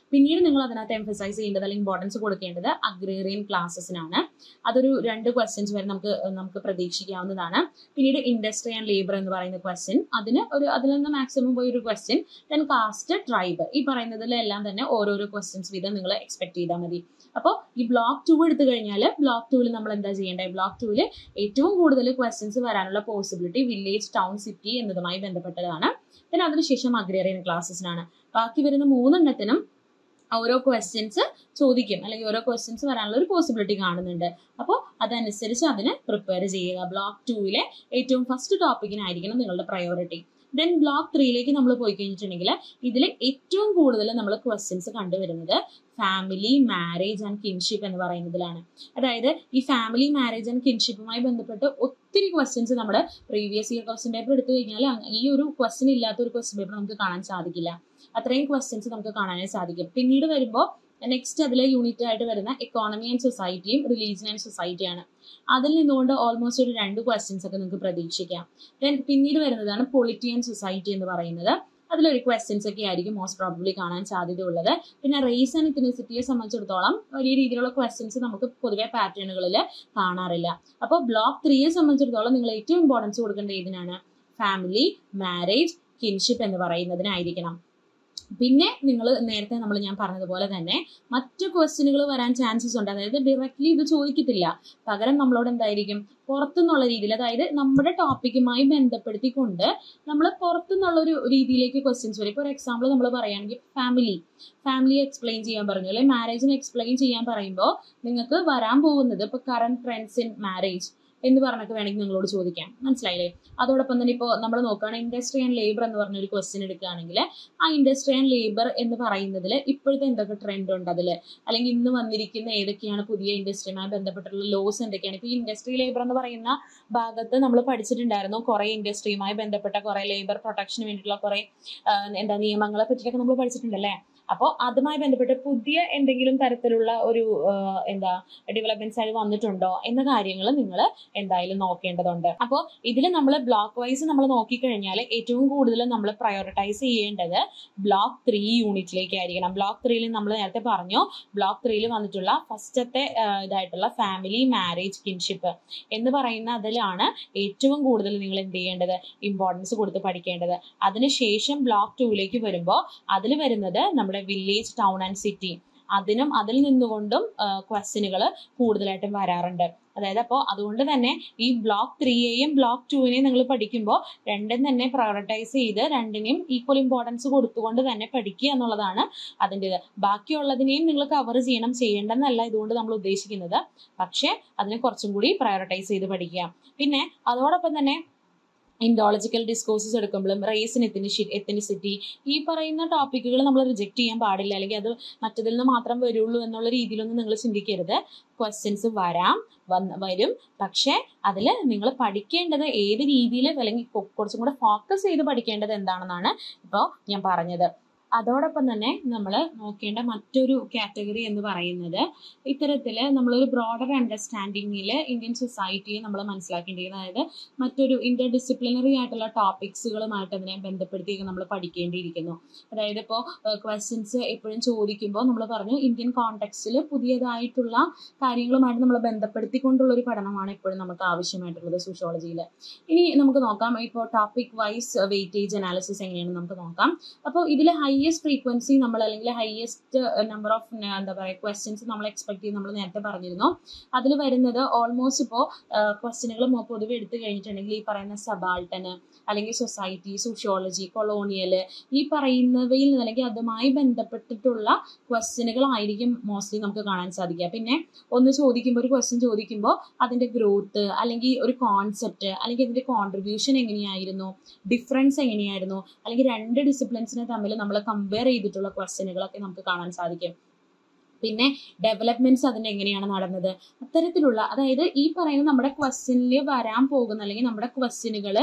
പിന്നീട് നിങ്ങൾ അതിനകത്ത് എംഫസൈസ് ചെയ്യേണ്ടത് അല്ലെങ്കിൽ ഇമ്പോർട്ടൻസ് കൊടുക്കേണ്ടത് അഗ്രേറിയൻ ക്ലാസ്സസിനാണ് അതൊരു രണ്ട് ക്വസ്റ്റ്യൻസ് വരെ നമുക്ക് നമുക്ക് പ്രതീക്ഷിക്കാവുന്നതാണ് പിന്നീട് ഇൻഡസ്ട്രി ആൻഡ് ലേബർ എന്ന് പറയുന്ന ക്വസ്റ്റ്യൻ അതിന് ഒരു അതിൽ നിന്ന് മാക്സിമം പോയി ഒരു ക്വസ്റ്റ്യൻ ദെൻ കാസ്റ്റ് ട്രൈബ് ഈ പറയുന്നതിലെല്ലാം തന്നെ ഓരോരോ ക്വസ്റ്റ്യൻസ് വീതം നിങ്ങൾ എക്സ്പെക്ട് ചെയ്താൽ മതി അപ്പോൾ ഈ ബ്ലോക്ക് ടു എടുത്തു കഴിഞ്ഞാൽ ബ്ലോക്ക് ടൂവിൽ നമ്മൾ എന്താ ചെയ്യേണ്ടത് ബ്ലോക്ക് ടൂവിൽ ഏറ്റവും കൂടുതൽ ക്വസ്റ്റ്യൻസ് വരാനുള്ള പോസിബിലിറ്റി വില്ലേജ് ടൗൺ സിറ്റി എന്നതുമായി ബന്ധപ്പെട്ടതാണ് പിന്നെ അതിനുശേഷം അഗ്രേറിയൻ ക്ലാസ്സസിനാണ് ബാക്കി വരുന്ന മൂന്നെണ്ണത്തിനും ഓരോ ക്വസ്റ്റ്യൻസ് ചോദിക്കും അല്ലെങ്കിൽ ഓരോ ക്വസ്റ്റ്യൻസ് വരാനുള്ള ഒരു പോസിബിലിറ്റി കാണുന്നുണ്ട് അപ്പോൾ അതനുസരിച്ച് അതിന് പ്രിപ്പയർ ചെയ്യുക ബ്ലോക്ക് ടൂവിലെ ഏറ്റവും ഫസ്റ്റ് ടോപ്പിക്കിനായിരിക്കണം നിങ്ങളുടെ പ്രയോറിറ്റി ദെൻ ബ്ലോക്ക് ത്രീയിലേക്ക് നമ്മൾ പോയി കഴിഞ്ഞിട്ടുണ്ടെങ്കിൽ ഇതിൽ ഏറ്റവും കൂടുതൽ നമ്മൾ ക്വസ്റ്റ്യൻസ് കണ്ടുവരുന്നത് ഫാമിലി മാരേജ് ആൻഡ് കിൻഷിപ്പ് എന്ന് പറയുന്നതിലാണ് അതായത് ഈ ഫാമിലി മാരേജ് ആൻഡ് കിൻഷിപ്പുമായി ബന്ധപ്പെട്ട് ഒത്തിരി ക്വസ്റ്റ്യൻസ് നമ്മുടെ പ്രീവിയസ് ഇയർ ക്വസ്റ്റ്യൻ പേപ്പർ എടുത്തു കഴിഞ്ഞാൽ ഈ ഒരു ക്വസ്റ്റ്യൻ ഇല്ലാത്ത ഒരു ക്വസ്റ്റ്യൻ പേപ്പർ നമുക്ക് കാണാൻ സാധിക്കില്ല അത്രയും ക്വസ്റ്റ്യൻസ് നമുക്ക് കാണാനായി സാധിക്കും പിന്നീട് വരുമ്പോൾ നെക്സ്റ്റ് അതിൽ യൂണിറ്റ് ആയിട്ട് വരുന്ന എക്കോണമി ആൻഡ് സൊസൈറ്റിയും റിലീജിയൻ ആൻഡ് സൊസൈറ്റിയാണ് അതിൽ നിന്നുകൊണ്ട് ഓൾമോസ്റ്റ് ഒരു രണ്ട് ക്വസ്റ്റ്യൻസ് ഒക്കെ നിങ്ങൾക്ക് പ്രതീക്ഷിക്കാം ദെൻ പിന്നീട് വരുന്നതാണ് പൊളിറ്റി ആൻഡ് സൊസൈറ്റി എന്ന് പറയുന്നത് അതിലൊരു ക്വസ്റ്റ്യൻസ് ഒക്കെ ആയിരിക്കും മോസ്റ്റ് പ്രോബബ്ലി കാണാൻ സാധ്യതയുള്ളത് പിന്നെ റേസ് ആൻഡ് ഇത്തനിസിറ്റിയെ സംബന്ധിച്ചിടത്തോളം വലിയ രീതിയിലുള്ള ക്വസ്റ്റ്യൻസ് നമുക്ക് പൊതുവെ പാറ്റേണുകളിൽ കാണാറില്ല അപ്പോൾ ബ്ലോക്ക് ത്രീയെ സംബന്ധിച്ചിടത്തോളം നിങ്ങൾ ഏറ്റവും ഇമ്പോർട്ടൻസ് കൊടുക്കേണ്ട ഇതിനാണ് ഫാമിലി മാരേജ് കിൻഷിപ്പ് എന്ന് പറയുന്നതിനായിരിക്കണം പിന്നെ നിങ്ങൾ നേരത്തെ നമ്മൾ ഞാൻ പറഞ്ഞതുപോലെ തന്നെ മറ്റു ക്വസ്റ്റ്യനുകൾ വരാൻ ചാൻസസ് ഉണ്ട് അതായത് ഡയറക്റ്റ്ലി ഇത് ചോദിക്കത്തില്ല പകരം നമ്മളോട് എന്തായിരിക്കും പുറത്തുനിന്നുള്ള രീതിയിൽ അതായത് നമ്മുടെ ടോപ്പിക്കുമായി ബന്ധപ്പെടുത്തിക്കൊണ്ട് നമ്മൾ പുറത്തുനിന്നുള്ള ഒരു രീതിയിലേക്ക് ക്വസ്റ്റ്യൻസ് വരും ഇപ്പോൾ ഒരു എക്സാമ്പിൾ നമ്മൾ പറയുകയാണെങ്കിൽ ഫാമിലി ഫാമിലി എക്സ്പ്ലെയിൻ ചെയ്യാൻ പറഞ്ഞു അല്ലെങ്കിൽ മാരേജിന് എക്സ്പ്ലെയിൻ ചെയ്യാൻ പറയുമ്പോൾ നിങ്ങൾക്ക് വരാൻ പോകുന്നത് ഇപ്പോൾ കറണ്ട് ട്രെൻഡ്സ് ഇൻ മാരേജ് എന്ന് പറഞ്ഞൊക്കെ വേണമെങ്കിൽ നിങ്ങളോട് ചോദിക്കാം മനസ്സിലായില്ലേ അതോടൊപ്പം തന്നെ ഇപ്പോൾ നമ്മൾ നോക്കുകയാണെങ്കിൽ ഇൻഡസ്ട്രി ആൻഡ് ലേബർ എന്ന് പറഞ്ഞ ഒരു ക്വസ്റ്റ്യൻ എടുക്കുകയാണെങ്കിൽ ആ ഇൻഡസ്ട്രി ആൻഡ് ലേബർ എന്ന് പറയുന്നതിൽ ഇപ്പോഴത്തെ എന്തൊക്കെ ട്രെൻഡ് ഉണ്ട് അതിൽ അല്ലെങ്കിൽ ഇന്ന് വന്നിരിക്കുന്ന ഏതൊക്കെയാണ് പുതിയ ഇൻഡസ്ട്രിയുമായി ബന്ധപ്പെട്ടുള്ള ലോസ് എന്തൊക്കെയാണ് ഇപ്പോൾ ഈ ഇൻഡസ്ട്രി ലേബർ എന്ന് പറയുന്ന ഭാഗത്ത് നമ്മൾ പഠിച്ചിട്ടുണ്ടായിരുന്നു കുറേ ഇൻഡസ്ട്രിയുമായി ബന്ധപ്പെട്ട കുറേ ലേബർ പ്രൊട്ടക്ഷന് വേണ്ടിയിട്ടുള്ള കുറേ എന്താ നിയമങ്ങളെ പറ്റിയിട്ടൊക്കെ നമ്മൾ പഠിച്ചിട്ടുണ്ടല്ലേ അപ്പോൾ അതുമായി ബന്ധപ്പെട്ട് പുതിയ എന്തെങ്കിലും തരത്തിലുള്ള ഒരു എന്താ ഡെവലപ്മെന്റ്സ് ആയി വന്നിട്ടുണ്ടോ എന്ന കാര്യങ്ങൾ നിങ്ങൾ എന്തായാലും നോക്കേണ്ടതുണ്ട് അപ്പോൾ ഇതിൽ നമ്മൾ ബ്ലോക്ക് വൈസ് നമ്മൾ നോക്കിക്കഴിഞ്ഞാൽ ഏറ്റവും കൂടുതൽ നമ്മൾ പ്രയോറിറ്റൈസ് ചെയ്യേണ്ടത് ബ്ലോക്ക് ത്രീ യൂണിറ്റിലേക്ക് ആയിരിക്കണം ബ്ലോക്ക് ത്രീയിൽ നമ്മൾ നേരത്തെ പറഞ്ഞു ബ്ലോക്ക് ത്രീയിൽ വന്നിട്ടുള്ള ഫസ്റ്റത്തെ ഇതായിട്ടുള്ള ഫാമിലി മാരേജ് കിൻഷിപ്പ് എന്ന് പറയുന്ന അതിലാണ് ഏറ്റവും കൂടുതൽ നിങ്ങൾ എന്ത് ചെയ്യേണ്ടത് ഇമ്പോർട്ടൻസ് കൊടുത്ത് പഠിക്കേണ്ടത് അതിനുശേഷം ബ്ലോക്ക് ടൂവിലേക്ക് വരുമ്പോൾ അതിൽ വരുന്നത് നമ്മുടെ വില്ലേജ് ടൗൺ ആൻഡ് സിറ്റി അതിനും അതിൽ നിന്നുകൊണ്ടും ക്വസ്റ്റ്യനുകൾ കൂടുതലായിട്ടും വരാറുണ്ട് അതായത് അപ്പോൾ അതുകൊണ്ട് തന്നെ ഈ ബ്ലോക്ക് ത്രീയെയും ബ്ലോക്ക് ടുവിനെയും നിങ്ങൾ പഠിക്കുമ്പോൾ രണ്ടും തന്നെ പ്രയോറിറ്റൈസ് ചെയ്ത് രണ്ടിനെയും ഈക്വൽ ഇമ്പോർട്ടൻസ് കൊടുത്തുകൊണ്ട് തന്നെ പഠിക്കുക എന്നുള്ളതാണ് അതിൻ്റെത് ബാക്കിയുള്ളതിനെയും നിങ്ങൾ കവർ ചെയ്യണം ചെയ്യേണ്ടെന്നല്ല ഇതുകൊണ്ട് നമ്മൾ ഉദ്ദേശിക്കുന്നത് പക്ഷേ അതിനെ കുറച്ചും കൂടി പ്രയോറിറ്റൈസ് ചെയ്ത് പഠിക്കുക പിന്നെ അതോടൊപ്പം തന്നെ ഇൻഡോളജിക്കൽ ഡിസ്കോഴ്സസ് എടുക്കുമ്പോഴും റേസിന് എത്തിനിഷി എത്തിനിസിറ്റി ഈ പറയുന്ന ടോപ്പിക്കുകൾ നമ്മൾ റിജക്ട് ചെയ്യാൻ പാടില്ല അല്ലെങ്കിൽ അത് മറ്റതിൽ നിന്ന് മാത്രം വരുള്ളൂ എന്നുള്ള രീതിയിലൊന്നും നിങ്ങൾ ചിന്തിക്കരുത് ക്വസ്റ്റ്യൻസ് വരാം വന്ന് വരും പക്ഷേ അതിൽ നിങ്ങൾ പഠിക്കേണ്ടത് ഏത് രീതിയിൽ അല്ലെങ്കിൽ കുറച്ചും കൂടെ ഫോക്കസ് ചെയ്ത് പഠിക്കേണ്ടത് എന്താണെന്നാണ് ഇപ്പോൾ ഞാൻ പറഞ്ഞത് അതോടൊപ്പം തന്നെ നമ്മൾ നോക്കേണ്ട മറ്റൊരു കാറ്റഗറി എന്ന് പറയുന്നത് ഇത്തരത്തിൽ നമ്മളൊരു ബ്രോഡർ അണ്ടർസ്റ്റാൻഡിങ്ങിൽ ഇന്ത്യൻ സൊസൈറ്റിയെ നമ്മൾ മനസ്സിലാക്കേണ്ടിയിരിക്കുന്നത് അതായത് മറ്റൊരു ഇന്റർ ഡിസിപ്ലിനറി ആയിട്ടുള്ള ടോപ്പിക്സുകളുമായിട്ട് അതിനെ ബന്ധപ്പെടുത്തി നമ്മൾ പഠിക്കേണ്ടിയിരിക്കുന്നു അതായത് ഇപ്പോൾ ക്വസ്റ്റ്യൻസ് എപ്പോഴും ചോദിക്കുമ്പോൾ നമ്മൾ പറഞ്ഞു ഇന്ത്യൻ കോണ്ടെക്സ്റ്റിൽ പുതിയതായിട്ടുള്ള കാര്യങ്ങളുമായിട്ട് നമ്മൾ ബന്ധപ്പെടുത്തിക്കൊണ്ടുള്ള ഒരു പഠനമാണ് എപ്പോഴും നമുക്ക് ആവശ്യമായിട്ടുള്ളത് സോഷ്യോളജിയിൽ ഇനി നമുക്ക് നോക്കാം ഇപ്പോൾ ടോപ്പിക് വൈസ് വെയിറ്റേജ് അനാലിസിസ് എങ്ങനെയാണെന്ന് നമുക്ക് നോക്കാം അപ്പോൾ ഇതിൽ ഹയസ്റ്റ് ഫ്രീക്വൻസി നമ്മൾ അല്ലെങ്കിൽ ഹയസ്റ്റ് നമ്പർ ഓഫ് എന്താ പറയുക ക്വസ്റ്റ്യൻസ് നമ്മൾ എക്സ്പെക്ട് ചെയ്ത് നമ്മൾ നേരത്തെ പറഞ്ഞിരുന്നു അതിൽ വരുന്നത് ഓൾമോസ്റ്റ് ഇപ്പോൾ ക്വസ്റ്റ്യനുകൾ പൊതുവെ എടുത്തു കഴിഞ്ഞിട്ടുണ്ടെങ്കിൽ ഈ പറയുന്ന സബാൾട്ടന് അല്ലെങ്കിൽ സൊസൈറ്റി സോഷ്യോളജി കൊളോണിയൽ ഈ പറയുന്നവയിൽ നിന്ന് അല്ലെങ്കിൽ അതുമായി ബന്ധപ്പെട്ടിട്ടുള്ള ക്വസ്റ്റ്യനുകളായിരിക്കും മോസ്റ്റ്ലി നമുക്ക് കാണാൻ സാധിക്കുക പിന്നെ ഒന്ന് ചോദിക്കുമ്പോൾ ഒരു ക്വസ്റ്റ്യൻ ചോദിക്കുമ്പോൾ അതിന്റെ ഗ്രോത്ത് അല്ലെങ്കിൽ ഒരു കോൺസെപ്റ്റ് അല്ലെങ്കിൽ അതിന്റെ കോൺട്രിബ്യൂഷൻ എങ്ങനെയായിരുന്നു ഡിഫറൻസ് എങ്ങനെയായിരുന്നു അല്ലെങ്കിൽ രണ്ട് ഡിസിപ്ലിൻസിനെ തമ്മിൽ നമ്മൾ കമ്പയർ ചെയ്തിട്ടുള്ള ക്വസ്റ്റ്യനുകളൊക്കെ നമുക്ക് കാണാൻ സാധിക്കും പിന്നെ ഡെവലപ്മെന്റ്സ് അതിന്റെ എങ്ങനെയാണ് നടന്നത് അത്തരത്തിലുള്ള അതായത് ഈ പറയുന്ന നമ്മുടെ ക്വസ്റ്റ്യനിൽ വരാൻ പോകുന്ന അല്ലെങ്കിൽ നമ്മുടെ ക്വസ്റ്റ്യനുകൾ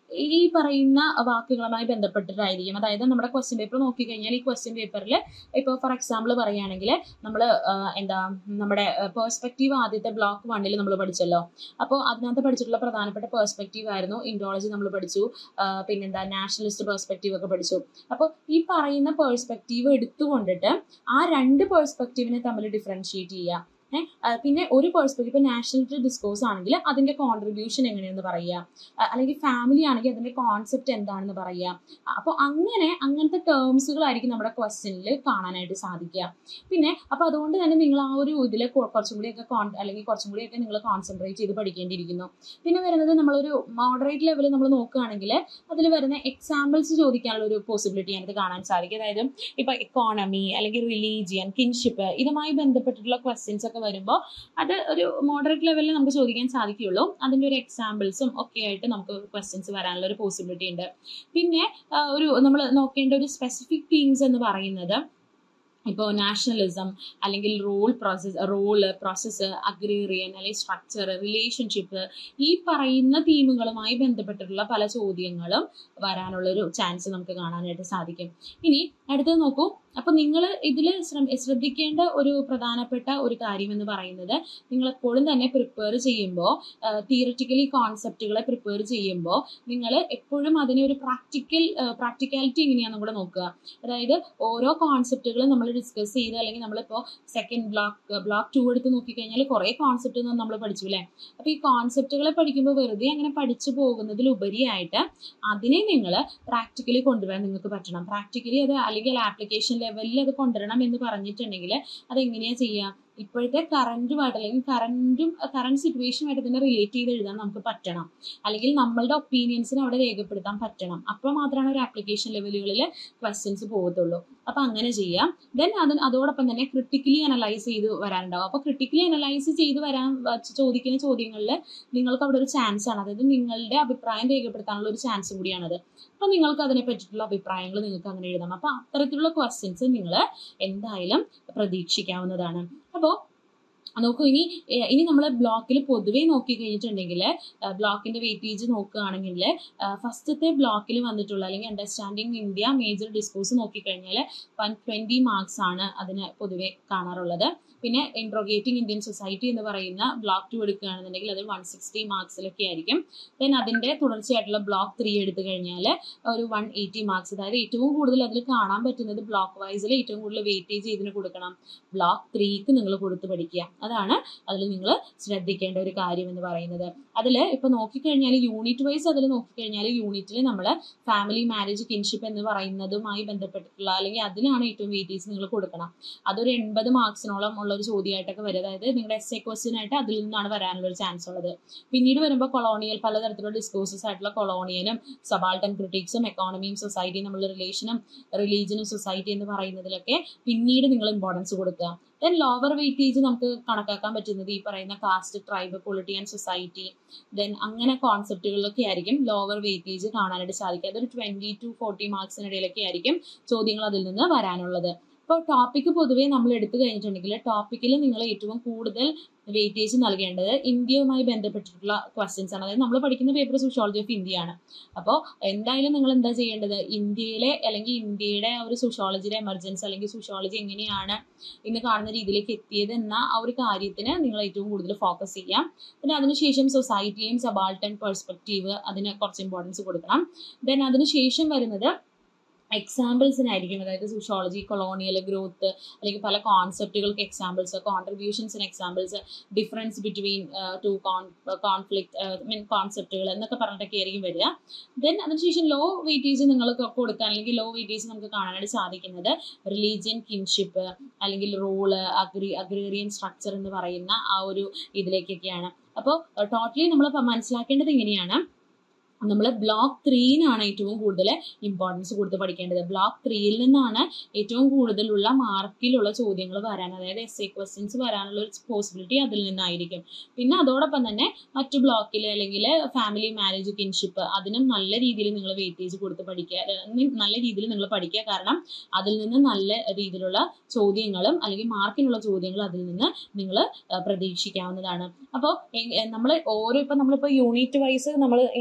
ഈ പറയുന്ന വാക്കുകളുമായി ബന്ധപ്പെട്ടിട്ടായിരിക്കും അതായത് നമ്മുടെ ക്വസ്റ്റ്യൻ പേപ്പർ നോക്കിക്കഴിഞ്ഞാൽ ഈ ക്വസ്റ്റ്യൻ പേപ്പറിൽ ഇപ്പോൾ ഫോർ എക്സാമ്പിൾ പറയുകയാണെങ്കിൽ നമ്മൾ എന്താ നമ്മുടെ പേഴ്സ്പെക്റ്റീവ് ആദ്യത്തെ ബ്ലോക്ക് വണ്ണിൽ നമ്മൾ പഠിച്ചല്ലോ അപ്പോൾ അതിനകത്ത് പഠിച്ചിട്ടുള്ള പ്രധാനപ്പെട്ട പേഴ്സ്പെക്റ്റീവ് ആയിരുന്നു ഇൻഡോളജി നമ്മൾ പഠിച്ചു ആ, പിന്നെന്താ നാഷണലിസ്റ്റ് പേഴ്സ്പെക്റ്റീവ് ഒക്കെ പഠിച്ചു അപ്പോൾ ഈ പറയുന്ന പേഴ്സ്പെക്റ്റീവ് എടുത്തുകൊണ്ടിട്ട് ആ രണ്ട് പേഴ്സ്പെക്റ്റീവിനെ തമ്മിൽ ഡിഫറൻഷിയേറ്റ് ചെയ്യുക ഏഹ് ആ, പിന്നെ ഒരു പേഴ്സ്പെക്റ്റീവ് ഇപ്പൊ നാഷണലിറ്റി ഡിസ്കോഴ്സ് ആണെങ്കിൽ അതിന്റെ കോൺട്രിബ്യൂഷൻ എങ്ങനെയെന്ന് പറയുക ആ, അല്ലെങ്കിൽ ഫാമിലി ആണെങ്കിൽ അതിന്റെ കോൺസെപ്റ്റ് എന്താണെന്ന് പറയുക അപ്പോൾ അങ്ങനെ അങ്ങനത്തെ ടേംസുകളായിരിക്കും നമ്മുടെ ക്വസ്റ്റ്യനിൽ കാണാനായിട്ട് സാധിക്കുക പിന്നെ അപ്പൊ അതുകൊണ്ട് തന്നെ നിങ്ങൾ ആ ഒരു ഇതിൽ കുറച്ചും കൂടിയൊക്കെ കോൺ അല്ലെങ്കിൽ കുറച്ചും കൂടിയൊക്കെ നിങ്ങൾ കോൺസെൻട്രേറ്റ് ചെയ്ത് പഠിക്കേണ്ടിയിരിക്കുന്നു പിന്നെ വരുന്നത് നമ്മളൊരു മോഡറേറ്റ് ലെവലിൽ നമ്മൾ നോക്കുകയാണെങ്കിൽ അതിൽ വരുന്ന എക്സാമ്പിൾസ് ചോദിക്കാനുള്ള ഒരു പോസിബിലിറ്റി അതിനകത്ത് കാണാൻ സാധിക്കും അതായത് ഇപ്പൊ എക്കോണമി അല്ലെങ്കിൽ റിലീജിയൻ കിൻഷിപ്പ് ഇതുമായി ബന്ധപ്പെട്ടിട്ടുള്ള ക്വസ്റ്റ്യൻസ് ഒക്കെ വരുമ്പോൾ അത് ഒരു മോഡറേറ്റ് ലെവലിൽ നമുക്ക് ചോദിക്കാൻ സാധിക്കുകയുള്ളൂ അതിന്റെ ഒരു എക്സാമ്പിൾസും ഒക്കെ ആയിട്ട് നമുക്ക് ക്വസ്റ്റ്യൻസ് വരാനുള്ള ഒരു പോസിബിലിറ്റി ഉണ്ട് പിന്നെ ആ, ഒരു നമ്മൾ നോക്കേണ്ട ഒരു സ്പെസിഫിക് തീംസ് എന്ന് പറയുന്നത് ഇപ്പോൾ നാഷണലിസം അല്ലെങ്കിൽ role process role process agrarian അല്ലെങ്കിൽ സ്ട്രക്ചർ റിലേഷൻഷിപ്പ് ഈ പറയുന്ന തീമുകളുമായി ബന്ധപ്പെട്ടിട്ടുള്ള പല ചോദ്യങ്ങളും വരാനുള്ള ഒരു ചാൻസ് നമുക്ക് കാണാനായിട്ട് സാധിക്കും ഇനി അടുത്തത് നോക്കൂ അപ്പൊ നിങ്ങൾ ഇതിൽ ശ്രദ്ധിക്കേണ്ട ഒരു പ്രധാനപ്പെട്ട ഒരു കാര്യം എന്ന് പറയുന്നത് നിങ്ങൾ എപ്പോഴും തന്നെ പ്രിപ്പയർ ചെയ്യുമ്പോൾ തിയററ്റിക്കലി കോൺസെപ്റ്റുകളെ പ്രിപ്പയർ ചെയ്യുമ്പോൾ നിങ്ങൾ എപ്പോഴും അതിനെ ഒരു പ്രാക്ടിക്കൽ പ്രാക്ടിക്കാലിറ്റി എങ്ങനെയാണെന്ന് കൂടെ നോക്കുക അതായത് ഓരോ കോൺസെപ്റ്റുകളും നമ്മൾ ഡിസ്കസ് ചെയ്ത് അല്ലെങ്കിൽ നമ്മളിപ്പോൾ സെക്കൻഡ് ബ്ലോക്ക് ബ്ലോക്ക് ടു എടുത്ത് നോക്കിക്കഴിഞ്ഞാൽ കുറേ കോൺസെപ്റ്റ് നമ്മൾ പഠിച്ചു അല്ലേ അപ്പൊ ഈ കോൺസെപ്റ്റുകളെ പഠിക്കുമ്പോൾ വെറുതെ അങ്ങനെ പഠിച്ചു പോകുന്നതിലുപരിയായിട്ട് അതിനെ നിങ്ങൾ പ്രാക്ടിക്കലി കൊണ്ടുവരാൻ നിങ്ങൾക്ക് പറ്റണം പ്രാക്ടിക്കലി അത് അല്ലെങ്കിൽ ആപ്ലിക്കേഷൻ ലെവലിൽ അത് കൊണ്ടുവരണം എന്ന് പറഞ്ഞിട്ടുണ്ടെങ്കിൽ അത് എങ്ങനെയാ ചെയ്യുക ഇപ്പോഴത്തെ കറന്റുമായിട്ട് അല്ലെങ്കിൽ കറന്റും കറണ്ട് സിറ്റുവേഷനുമായിട്ട് തന്നെ റിലേറ്റ് ചെയ്ത് എഴുതാൻ നമുക്ക് പറ്റണം അല്ലെങ്കിൽ നമ്മളുടെ ഒപ്പീനിയൻസിനെ അവിടെ രേഖപ്പെടുത്താൻ പറ്റണം അപ്പോൾ മാത്രമാണ് ഒരു ആപ്ലിക്കേഷൻ ലെവലുകളിൽ ക്വസ്റ്റ്യൻസ് പോകത്തുള്ളൂ അപ്പൊ അങ്ങനെ ചെയ്യാം ദെൻ അത് അതോടൊപ്പം തന്നെ ക്രിട്ടിക്കലി അനലൈസ് ചെയ്ത് വരാനുണ്ടാവും അപ്പൊ ക്രിട്ടിക്കലി അനലൈസ് ചെയ്ത് വരാൻ വച്ച് ചോദിക്കുന്ന ചോദ്യങ്ങളിൽ നിങ്ങൾക്ക് അവിടെ ഒരു ചാൻസ് ആണ് അതായത് നിങ്ങളുടെ അഭിപ്രായം രേഖപ്പെടുത്താനുള്ള ഒരു ചാൻസ് കൂടിയാണത് അപ്പൊ നിങ്ങൾക്ക് അതിനെ പറ്റിയിട്ടുള്ള അഭിപ്രായങ്ങൾ നിങ്ങൾക്ക് അങ്ങനെ എഴുതാം അപ്പൊ അത്തരത്തിലുള്ള ക്വസ്റ്റ്യൻസ് നിങ്ങൾ എന്തായാലും പ്രതീക്ഷിക്കാവുന്നതാണ് അപ്പോൾ നോക്കൂ ഇനി ഏഹ് ഇനി നമ്മൾ ബ്ലോക്കിൽ പൊതുവേ നോക്കി കഴിഞ്ഞിട്ടുണ്ടെങ്കിൽ ബ്ലോക്കിന്റെ വെയിറ്റേജ് നോക്കുകയാണെങ്കിൽ ഫസ്റ്റത്തെ ബ്ലോക്കിൽ വന്നിട്ടുള്ള അല്ലെങ്കിൽ അണ്ടർസ്റ്റാൻഡിങ് ഇന്ത്യ മേജർ ഡിസ്കോഴ്സ് നോക്കിക്കഴിഞ്ഞാൽ വൺ ട്വന്റി മാർക്സ് ആണ് അതിന് പൊതുവെ കാണാറുള്ളത് പിന്നെ ഇൻട്രോഗേറ്റിംഗ് ഇന്ത്യൻ സൊസൈറ്റി എന്ന് പറയുന്ന ബ്ലോക്ക് ടു എടുക്കുകയാണെന്നുണ്ടെങ്കിൽ അത് വൺ സിക്സ്റ്റി മാർക്സിലൊക്കെ ആയിരിക്കും ദെൻ അതിന്റെ തുടർച്ചയായിട്ടുള്ള ബ്ലോക്ക് ത്രീ എടുത്തു കഴിഞ്ഞാൽ ഒരു വൺ എയ്റ്റി മാർക്സ് അതായത് ഏറ്റവും കൂടുതൽ അതിൽ കാണാൻ പറ്റുന്നത് ബ്ലോക്ക് വൈസിൽ ഏറ്റവും കൂടുതൽ വെയിറ്റേജ് ഇതിന് കൊടുക്കണം ബ്ലോക്ക് ത്രീക്ക് നിങ്ങൾ കൊടുത്ത് പഠിക്കുക അതാണ് അതിൽ നിങ്ങൾ ശ്രദ്ധിക്കേണ്ട ഒരു കാര്യം എന്ന് പറയുന്നത് അതിൽ ഇപ്പൊ നോക്കിക്കഴിഞ്ഞാൽ യൂണിറ്റ് വൈസ് അതിൽ നോക്കിക്കഴിഞ്ഞാൽ യൂണിറ്റിൽ നമ്മൾ ഫാമിലി മാരേജ് കിൻഷിപ്പ് എന്ന് പറയുന്നതുമായി ബന്ധപ്പെട്ടിട്ടുള്ള അല്ലെങ്കിൽ അതിലാണ് ഏറ്റവും വെയിറ്റേജ് നിങ്ങൾ കൊടുക്കണം അതൊരു എൺപത് മാർക്സിനോളം ഉള്ള ഒരു ചോദ്യമായിട്ടൊക്കെ വരും അതായത് നിങ്ങളുടെ എസ് എ ക്വസ്റ്റ്യൻ ആയിട്ട് അതിൽ നിന്നാണ് വരാനുള്ള ഒരു ചാൻസ് ഉള്ളത് പിന്നീട് വരുമ്പോൾ കൊളോണിയൽ പലതരത്തിലുള്ള ഡിസ്കോഴ്സസ് ആയിട്ടുള്ള കൊളോണിയലും സബാൾട്ടൻ ക്രിറ്റിക്സും എക്കോണമിയും സൊസൈറ്റിയും തമ്മിലുള്ള റിലേഷനും റിലീജിയനും സൊസൈറ്റി എന്ന് പറയുന്നതിലൊക്കെ പിന്നീട് നിങ്ങൾ ഇമ്പോർട്ടൻസ് കൊടുക്കുക ദെൻ ലോവർ വെയിറ്റേജ് നമുക്ക് കണക്കാക്കാൻ പറ്റുന്നത് ഈ പറയുന്ന caste tribe polity and society then അങ്ങനെ കോൺസെപ്റ്റുകളിലൊക്കെ ആയിരിക്കും ലോവർ വെയിറ്റേജ് കാണാനായിട്ട് സാധിക്കുക അതൊരു ട്വന്റി ടു ഫോർട്ടി മാർക്സിനിടയിലൊക്കെ ആയിരിക്കും ചോദ്യങ്ങൾ അതിൽ നിന്ന് വരാനുള്ളത് ഇപ്പോൾ ടോപ്പിക് പൊതുവേ നമ്മൾ എടുത്തു കഴിഞ്ഞിട്ടുണ്ടെങ്കിൽ ടോപ്പിക്കിൽ നിങ്ങൾ ഏറ്റവും കൂടുതൽ വെയിറ്റേജ് നൽകേണ്ടത് ഇന്ത്യയുമായി ബന്ധപ്പെട്ടിട്ടുള്ള ക്വസ്റ്റ്യൻസ് ആണ് അതായത് നമ്മൾ പഠിക്കുന്ന പേപ്പർ സോഷ്യോളജി ഓഫ് ഇന്ത്യ ആണ് അപ്പോൾ എന്തായാലും നിങ്ങൾ എന്താ ചെയ്യേണ്ടത് ഇന്ത്യയിലെ അല്ലെങ്കിൽ ഇന്ത്യയുടെ ആ ഒരു സോഷ്യോളജിയുടെ എമർജൻസി അല്ലെങ്കിൽ സോഷ്യോളജി എങ്ങനെയാണ് ഇന്ന് കാണുന്ന രീതിയിലേക്ക് എത്തിയത് എന്ന ആ ഒരു കാര്യത്തിന് നിങ്ങൾ ഏറ്റവും കൂടുതൽ ഫോക്കസ് ചെയ്യാം പിന്നെ അതിനുശേഷം സൊസൈറ്റിയും സബാൾട്ടൻ പെർസ്പെക്റ്റീവ് അതിന് കുറച്ച് ഇമ്പോർട്ടൻസ് കൊടുക്കണം ദെൻ അതിനുശേഷം വരുന്നത് എക്സാമ്പിൾസിനായിരിക്കും അതായത് സോഷ്യോളജി കൊളോണിയൽ ഗ്രോത്ത് അല്ലെങ്കിൽ പല കോൺസെപ്റ്റുകൾക്ക് എക്സാമ്പിൾസ് കോൺട്രിബ്യൂഷൻസിന് examples difference between two conflict mean കോൺസെപ്റ്റുകൾ എന്നൊക്കെ പറഞ്ഞിട്ടൊക്കെ ആയിരിക്കും വരിക ദെൻ അതിനുശേഷം ലോ വെയിറ്റേജ് നിങ്ങൾ കൊടുക്കുക അല്ലെങ്കിൽ ലോ വെയിറ്റേജ് നമുക്ക് കാണാനായിട്ട് സാധിക്കുന്നത് റിലീജിയൻ കിൻഷിപ്പ് അല്ലെങ്കിൽ റോള് അഗ്രി അഗ്രീറിയൻ സ്ട്രക്ചർ എന്ന് പറയുന്ന ആ ഒരു ഇതിലേക്കൊക്കെയാണ് അപ്പോൾ ടോട്ടലി നമ്മൾ മനസ്സിലാക്കേണ്ടത് എങ്ങനെയാണ് നമ്മൾ ബ്ലോക്ക് ത്രീനാണ് ഏറ്റവും കൂടുതൽ ഇമ്പോർട്ടൻസ് കൊടുത്ത് പഠിക്കേണ്ടത് ബ്ലോക്ക് ത്രീയിൽ നിന്നാണ് ഏറ്റവും കൂടുതലുള്ള മാർക്കിലുള്ള ചോദ്യങ്ങൾ വരാൻ അതായത് എസ് എ ക്വസ്റ്റ്യൻസ് വരാനുള്ള ഒരു പോസിബിലിറ്റി അതിൽ നിന്നായിരിക്കും പിന്നെ അതോടൊപ്പം തന്നെ മറ്റു ബ്ലോക്കിൽ അല്ലെങ്കിൽ ഫാമിലി മാരേജ് കിൻഷിപ്പ് അതിനും നല്ല രീതിയിൽ നിങ്ങൾ വെയിറ്റേജ് കൊടുത്ത് പഠിക്കുക അഹ് നല്ല രീതിയിൽ നിങ്ങൾ പഠിക്കുക കാരണം അതിൽ നിന്ന് നല്ല രീതിയിലുള്ള ചോദ്യങ്ങളും അല്ലെങ്കിൽ മാർക്കിനുള്ള ചോദ്യങ്ങൾ അതിൽ നിന്ന് നിങ്ങൾ പ്രതീക്ഷിക്കാവുന്നതാണ് അപ്പോൾ നമ്മൾ ഓരോ ഇപ്പം നമ്മളിപ്പോൾ യൂണിറ്റ് വൈസ് നമ്മൾ ഇങ്ങനെ പറഞ്ഞു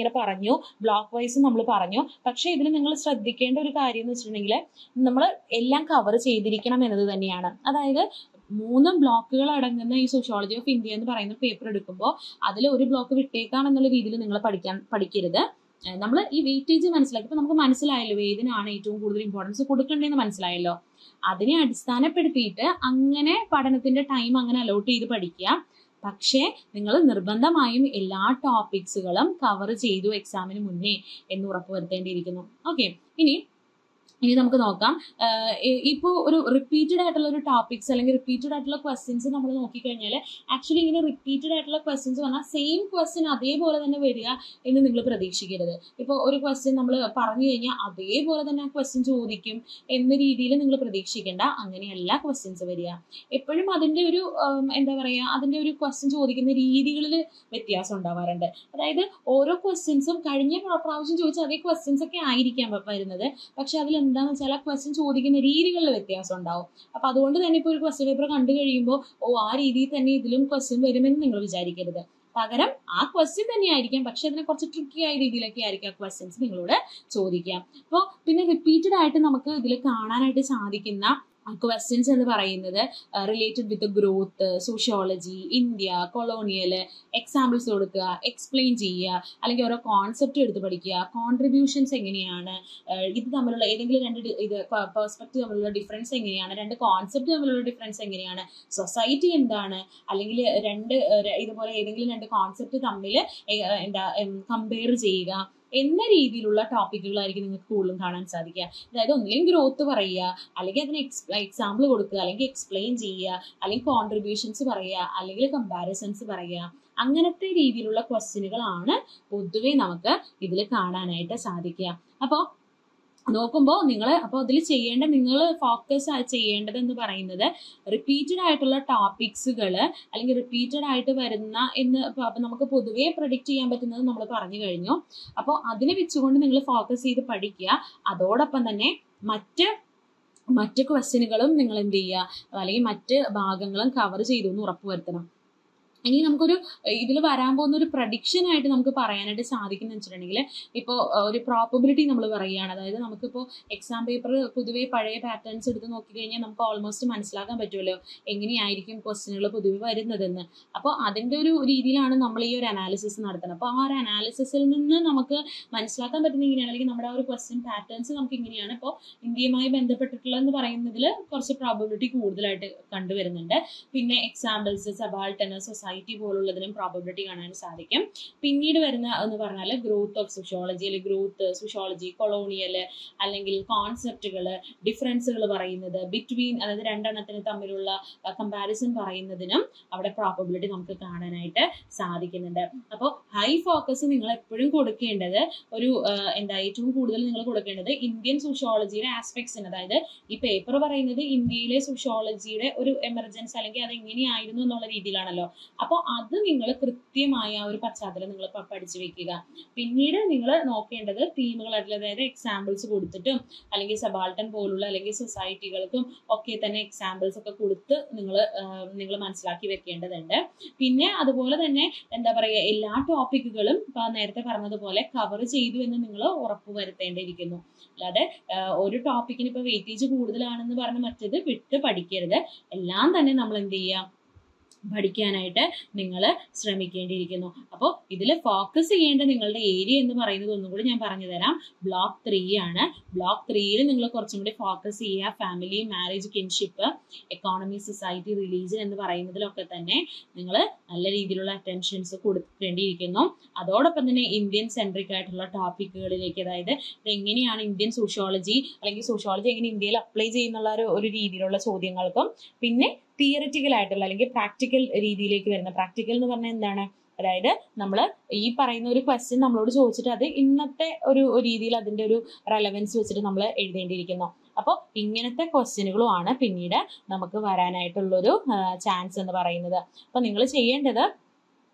പറഞ്ഞു ബ്ലോക്ക് വൈസ് നമ്മൾ പറഞ്ഞു പക്ഷേ ഇതിൽ നിങ്ങൾ ശ്രദ്ധിക്കേണ്ട ഒരു കാര്യം എന്ന് വെച്ചിട്ടുണ്ടെങ്കിൽ നമ്മൾ എല്ലാം കവർ ചെയ്തിരിക്കണം എന്നത് തന്നെയാണ് അതായത് മൂന്ന് ബ്ലോക്കുകൾ അടങ്ങുന്ന ഈ സോഷ്യോളജി ഓഫ് ഇന്ത്യ എന്ന് പറയുന്ന പേപ്പർ എടുക്കുമ്പോൾ അതിൽ ഒരു ബ്ലോക്ക് വിട്ടേക്കാം എന്നുള്ള രീതിയിൽ നിങ്ങൾ പഠിക്കാൻ പഠിക്കരുത് നമ്മൾ ഈ വെയിറ്റേജ് മനസ്സിലാക്കി ഇപ്പൊ നമുക്ക് മനസ്സിലായല്ലോ ഏതിനാണ് ഏറ്റവും കൂടുതൽ ഇമ്പോർട്ടൻസ് കൊടുക്കേണ്ടതെന്ന് മനസ്സിലായല്ലോ അതിനെ അടിസ്ഥാനപ്പെടുത്തിയിട്ട് അങ്ങനെ പഠനത്തിന്റെ ടൈം അങ്ങനെ അലോട്ട് ചെയ്ത് പഠിക്കുക പക്ഷേ നിങ്ങൾ നിർബന്ധമായും എല്ലാ ടോപ്പിക്സുകളും കവർ ചെയ്തു എക്സാമിന് മുന്നേ എന്ന് ഉറപ്പുവരുത്തേണ്ടിയിരിക്കുന്നു ഓക്കെ ഇനി ഇനി നമുക്ക് നോക്കാം ഇപ്പോൾ ഒരു റിപ്പീറ്റഡ് ആയിട്ടുള്ള ഒരു ടോപ്പിക്സ് അല്ലെങ്കിൽ റിപ്പീറ്റഡ് ആയിട്ടുള്ള ക്വസ്റ്റ്യൻസ് നമ്മൾ നോക്കിക്കഴിഞ്ഞാൽ ആക്ച്വലി ഇങ്ങനെ റിപ്പീറ്റഡ് ആയിട്ടുള്ള ക്വസ്റ്റ്യൻസ് പറഞ്ഞാൽ സെയിം ക്വസ്റ്റ്യൻ അതേപോലെ തന്നെ വരിക എന്ന് നിങ്ങൾ പ്രതീക്ഷിക്കരുത് ഇപ്പോൾ ഒരു ക്വസ്റ്റ്യൻ നമ്മൾ പറഞ്ഞു കഴിഞ്ഞാൽ അതേപോലെ തന്നെ ആ ക്വസ്റ്റ്യൻ ചോദിക്കും എന്ന രീതിയിൽ നിങ്ങൾ പ്രതീക്ഷിക്കേണ്ട അങ്ങനെയല്ല ക്വസ്റ്റ്യൻസ് വരിക എപ്പോഴും അതിൻ്റെ ഒരു എന്താ പറയുക അതിൻ്റെ ഒരു ക്വസ്റ്റ്യൻ ചോദിക്കുന്ന രീതികളിൽ വ്യത്യാസം ഉണ്ടാവാറുണ്ട് അതായത് ഓരോ ക്വസ്റ്റ്യൻസും കഴിഞ്ഞ പ്രാവശ്യം ചോദിച്ച അതേ ക്വസ്റ്റ്യൻസ് ഒക്കെ ആയിരിക്കാം വരുന്നത് പക്ഷെ അതിൽ എന്താണെന്ന് വെച്ചാൽ ആ ക്വസ്റ്റ്യൻ ചോദിക്കുന്ന രീതികളിൽ വ്യത്യാസം ഉണ്ടാവും അപ്പൊ അതുകൊണ്ട് തന്നെ ഇപ്പോൾ ഒരു ക്വസ്റ്റ്യൻ പേപ്പർ കണ്ടു കഴിയുമ്പോൾ ഓ ആ രീതിയിൽ തന്നെ ഇതിലും ക്വസ്റ്റ്യൻ വരുമെന്ന് നിങ്ങൾ വിചാരിക്കരുത് പകരം ആ ക്വസ്റ്റ്യൻ തന്നെയായിരിക്കാം പക്ഷെ അതിനെ കുറച്ച് ട്രിക്കി ആയ രീതിയിലൊക്കെ ആയിരിക്കും ആ ക്വസ്റ്റ്യൻസ് നിങ്ങളോട് ചോദിക്കാം അപ്പോൾ പിന്നെ റിപ്പീറ്റഡ് ആയിട്ട് നമുക്ക് ഇതിൽ കാണാനായിട്ട് സാധിക്കുന്ന ക്വസ്റ്റ്യൻസ് എന്ന് പറയുന്നത് related with growth sociology India colonial examples കൊടുക്കുക എക്സ്പ്ലെയിൻ ചെയ്യുക അല്ലെങ്കിൽ ഓരോ കോൺസെപ്റ്റ് എടുത്ത് പഠിക്കുക കോൺട്രിബ്യൂഷൻസ് എങ്ങനെയാണ് ഇത് തമ്മിലുള്ള ഏതെങ്കിലും രണ്ട് ഇത് പെർസ്പെക്റ്റീവ് തമ്മിലുള്ള ഡിഫറൻസ് എങ്ങനെയാണ് രണ്ട് കോൺസെപ്റ്റ് തമ്മിലുള്ള ഡിഫറൻസ് എങ്ങനെയാണ് സൊസൈറ്റി എന്താണ് അല്ലെങ്കിൽ രണ്ട് ഇതുപോലെ ഏതെങ്കിലും രണ്ട് കോൺസെപ്റ്റ് തമ്മിൽ എന്താ കമ്പയർ ചെയ്യുക എന്ന രീതിയിലുള്ള ടോപ്പിക്കുകളായിരിക്കും നിങ്ങൾക്ക് കൂടുതലും കാണാൻ സാധിക്കുക അതായത് ഒന്നില്ലെങ്കിൽ ഗ്രോത്ത് പറയുക അല്ലെങ്കിൽ അതിന് എക്സാമ്പിൾ കൊടുക്കുക അല്ലെങ്കിൽ എക്സ്പ്ലെയിൻ ചെയ്യുക അല്ലെങ്കിൽ കോൺട്രിബ്യൂഷൻസ് പറയുക അല്ലെങ്കിൽ കമ്പാരിസൺസ് പറയുക അങ്ങനത്തെ രീതിയിലുള്ള ക്വസ്റ്റ്യനുകളാണ് പൊതുവെ നമുക്ക് ഇതിൽ കാണാനായിട്ട് സാധിക്കുക അപ്പോൾ നോക്കുമ്പോൾ നിങ്ങൾ അപ്പോൾ അതിൽ ചെയ്യേണ്ട നിങ്ങൾ ഫോക്കസ് ചെയ്യേണ്ടത് എന്ന് പറയുന്നത് റിപ്പീറ്റഡ് ആയിട്ടുള്ള ടോപ്പിക്സുകൾ അല്ലെങ്കിൽ റിപ്പീറ്റഡ് ആയിട്ട് വരുന്ന എന്ന് അപ്പോൾ നമുക്ക് പൊതുവേ പ്രഡിക്റ്റ് ചെയ്യാൻ പറ്റുന്നത് നമ്മൾ പറഞ്ഞു കഴിഞ്ഞു അപ്പോൾ അതിനെ വെച്ചുകൊണ്ട് നിങ്ങൾ ഫോക്കസ് ചെയ്ത് പഠിക്കുക അതോടൊപ്പം തന്നെ മറ്റ് മറ്റ് ക്വസ്റ്റ്യനുകളും നിങ്ങൾ എന്ത് ചെയ്യുക അല്ലെങ്കിൽ മറ്റ് ഭാഗങ്ങളും കവർ ചെയ്തു എന്ന് ഉറപ്പുവരുത്തണം ഇനി നമുക്കൊരു ഇതിൽ വരാൻ പോകുന്ന ഒരു പ്രഡിക്ഷൻ ആയിട്ട് നമുക്ക് പറയാനായിട്ട് സാധിക്കുന്ന വെച്ചിട്ടുണ്ടെങ്കിൽ ഇപ്പോൾ ഒരു പ്രോബബിലിറ്റി നമ്മൾ പറയുകയാണ് അതായത് നമുക്കിപ്പോൾ എക്സാം പേപ്പർ പൊതുവേ പഴയ പാറ്റേൺസ് എടുത്ത് നോക്കിക്കഴിഞ്ഞാൽ നമുക്ക് ഓൾമോസ്റ്റ് മനസ്സിലാക്കാൻ പറ്റുമല്ലോ എങ്ങനെയായിരിക്കും ക്വസ്റ്റ്യനുകൾ പൊതുവെ വരുന്നതെന്ന് അപ്പോൾ അതിൻ്റെ ഒരു രീതിയിലാണ് നമ്മൾ ഈ ഒരു അനാലിസിസ് നടത്തുന്നത് അപ്പോൾ ആ ഒരു അനാലിസിസിൽ നിന്ന് നമുക്ക് മനസ്സിലാക്കാൻ പറ്റുന്ന ഇങ്ങനെയാണ് അല്ലെങ്കിൽ നമ്മുടെ ആ ഒരു ക്വസ്റ്റ്യൻ പാറ്റേൺസ് നമുക്ക് ഇങ്ങനെയാണ് ഇപ്പോൾ ഇന്ത്യയുമായി ബന്ധപ്പെട്ടിട്ടുള്ളതെന്ന് പറയുന്നതിൽ കുറച്ച് പ്രോബബിലിറ്റി കൂടുതലായിട്ട് കണ്ടുവരുന്നുണ്ട് പിന്നെ എക്സാമ്പിൾസ് സബാൾട്ടന് സൊസൈറ്റി പോലുള്ളതിനും പ്രോബബിലിറ്റി കാണാൻ സാധിക്കും പിന്നീട് വരുന്ന എന്ന് പറഞ്ഞാൽ ഗ്രോത്ത് ഓഫ് സോഷ്യോളജി അല്ലെങ്കിൽ ഗ്രോത്ത് സോഷ്യോളജി കൊളോണിയൽ അല്ലെങ്കിൽ കോൺസെപ്റ്റുകൾ ഡിഫറൻസുകൾ പറയുന്നത് ബിറ്റ്വീൻ അതായത് രണ്ടെണ്ണത്തിന് തമ്മിലുള്ള കമ്പാരിസൺ പറയുന്നതിനും അവിടെ പ്രോബബിലിറ്റി നമുക്ക് കാണാനായിട്ട് സാധിക്കുന്നുണ്ട് അപ്പോൾ ഹൈ ഫോക്കസ് നിങ്ങൾ എപ്പോഴും കൊടുക്കേണ്ടത് ഒരു എന്താ ഏറ്റവും കൂടുതൽ നിങ്ങൾ കൊടുക്കേണ്ടത് ഇന്ത്യൻ സോഷ്യോളജിയുടെ ആസ്പെക്ട്സിന് അതായത് ഈ പേപ്പർ പറയുന്നത് ഇന്ത്യയിലെ സോഷ്യോളജിയുടെ ഒരു എമർജൻസി അല്ലെങ്കിൽ അത് എങ്ങനെയായിരുന്നു എന്നുള്ള രീതിയിലാണല്ലോ അപ്പോൾ അത് നിങ്ങൾ കൃത്യമായ ആ ഒരു പശ്ചാത്തലം നിങ്ങൾ പഠിച്ചു വെക്കുക പിന്നീട് നിങ്ങൾ നോക്കേണ്ടത് തീമുകളായിട്ടുള്ള അതായത് എക്സാമ്പിൾസ് കൊടുത്തിട്ടും അല്ലെങ്കിൽ സബാൾട്ടൻ പോലുള്ള അല്ലെങ്കിൽ സൊസൈറ്റികൾക്കും ഒക്കെ തന്നെ എക്സാമ്പിൾസ് ഒക്കെ കൊടുത്ത് നിങ്ങൾ നിങ്ങൾ മനസ്സിലാക്കി വെക്കേണ്ടതുണ്ട് പിന്നെ അതുപോലെ തന്നെ എന്താ പറയുക എല്ലാ ടോപ്പിക്കുകളും ഇപ്പൊ നേരത്തെ പറഞ്ഞതുപോലെ കവർ ചെയ്തു എന്ന് നിങ്ങൾ ഉറപ്പ് വരുത്തേണ്ടിയിരിക്കുന്നു അല്ലാതെ ഒരു ടോപ്പിക്കിന് ഇപ്പൊ വെയിറ്റേജ് കൂടുതലാണെന്ന് പറഞ്ഞ് മറ്റത് വിട്ട് പഠിക്കരുത് എല്ലാം തന്നെ നമ്മൾ എന്ത് ചെയ്യുക പഠിക്കാനായിട്ട് നിങ്ങൾ ശ്രമിക്കേണ്ടിയിരിക്കുന്നു അപ്പോൾ ഇതിൽ ഫോക്കസ് ചെയ്യേണ്ട നിങ്ങളുടെ ഏരിയ എന്ന് പറയുന്നത് ഒന്നും കൂടി ഞാൻ പറഞ്ഞു തരാം ബ്ലോക്ക് ത്രീ ആണ് ബ്ലോക്ക് ത്രീയിൽ നിങ്ങൾ കുറച്ചും കൂടി ഫോക്കസ് ചെയ്യുക family marriage kinship economy society religion എന്ന് പറയുന്നതിലൊക്കെ തന്നെ നിങ്ങൾ നല്ല രീതിയിലുള്ള അറ്റൻഷൻസ് കൊടുക്കേണ്ടിയിരിക്കുന്നു അതോടൊപ്പം തന്നെ ഇന്ത്യൻ സെൻട്രിക് ആയിട്ടുള്ള ടോപ്പിക്കുകളിലേക്ക് അതായത് എങ്ങനെയാണ് ഇന്ത്യൻ സോഷ്യോളജി അല്ലെങ്കിൽ സോഷ്യോളജി എങ്ങനെ ഇന്ത്യയിൽ അപ്ലൈ ചെയ്യുന്നുള്ള ഒരു രീതിയിലുള്ള ചോദ്യങ്ങൾക്കും പിന്നെ തിയററ്റിക്കൽ ആയിട്ടുള്ള അല്ലെങ്കിൽ പ്രാക്ടിക്കൽ രീതിയിലേക്ക് വരുന്ന പ്രാക്ടിക്കൽ എന്ന് പറഞ്ഞാൽ എന്താണ് അതായത് നമ്മൾ ഈ പറയുന്ന ഒരു ക്വസ്റ്റ്യൻ നമ്മളോട് ചോദിച്ചിട്ട് അത് ഇന്നത്തെ ഒരു രീതിയിൽ അതിന്റെ ഒരു റെലവൻസ് വെച്ചിട്ട് നമ്മൾ എഴുതേണ്ടിയിരിക്കുന്നു അപ്പോൾ ഇങ്ങനത്തെ ക്വസ്റ്റ്യനുകളും ആണ് പിന്നീട് നമുക്ക് വരാനായിട്ടുള്ളൊരു ചാൻസ് എന്ന് പറയുന്നത് അപ്പോൾ നിങ്ങൾ ചെയ്യേണ്ടത്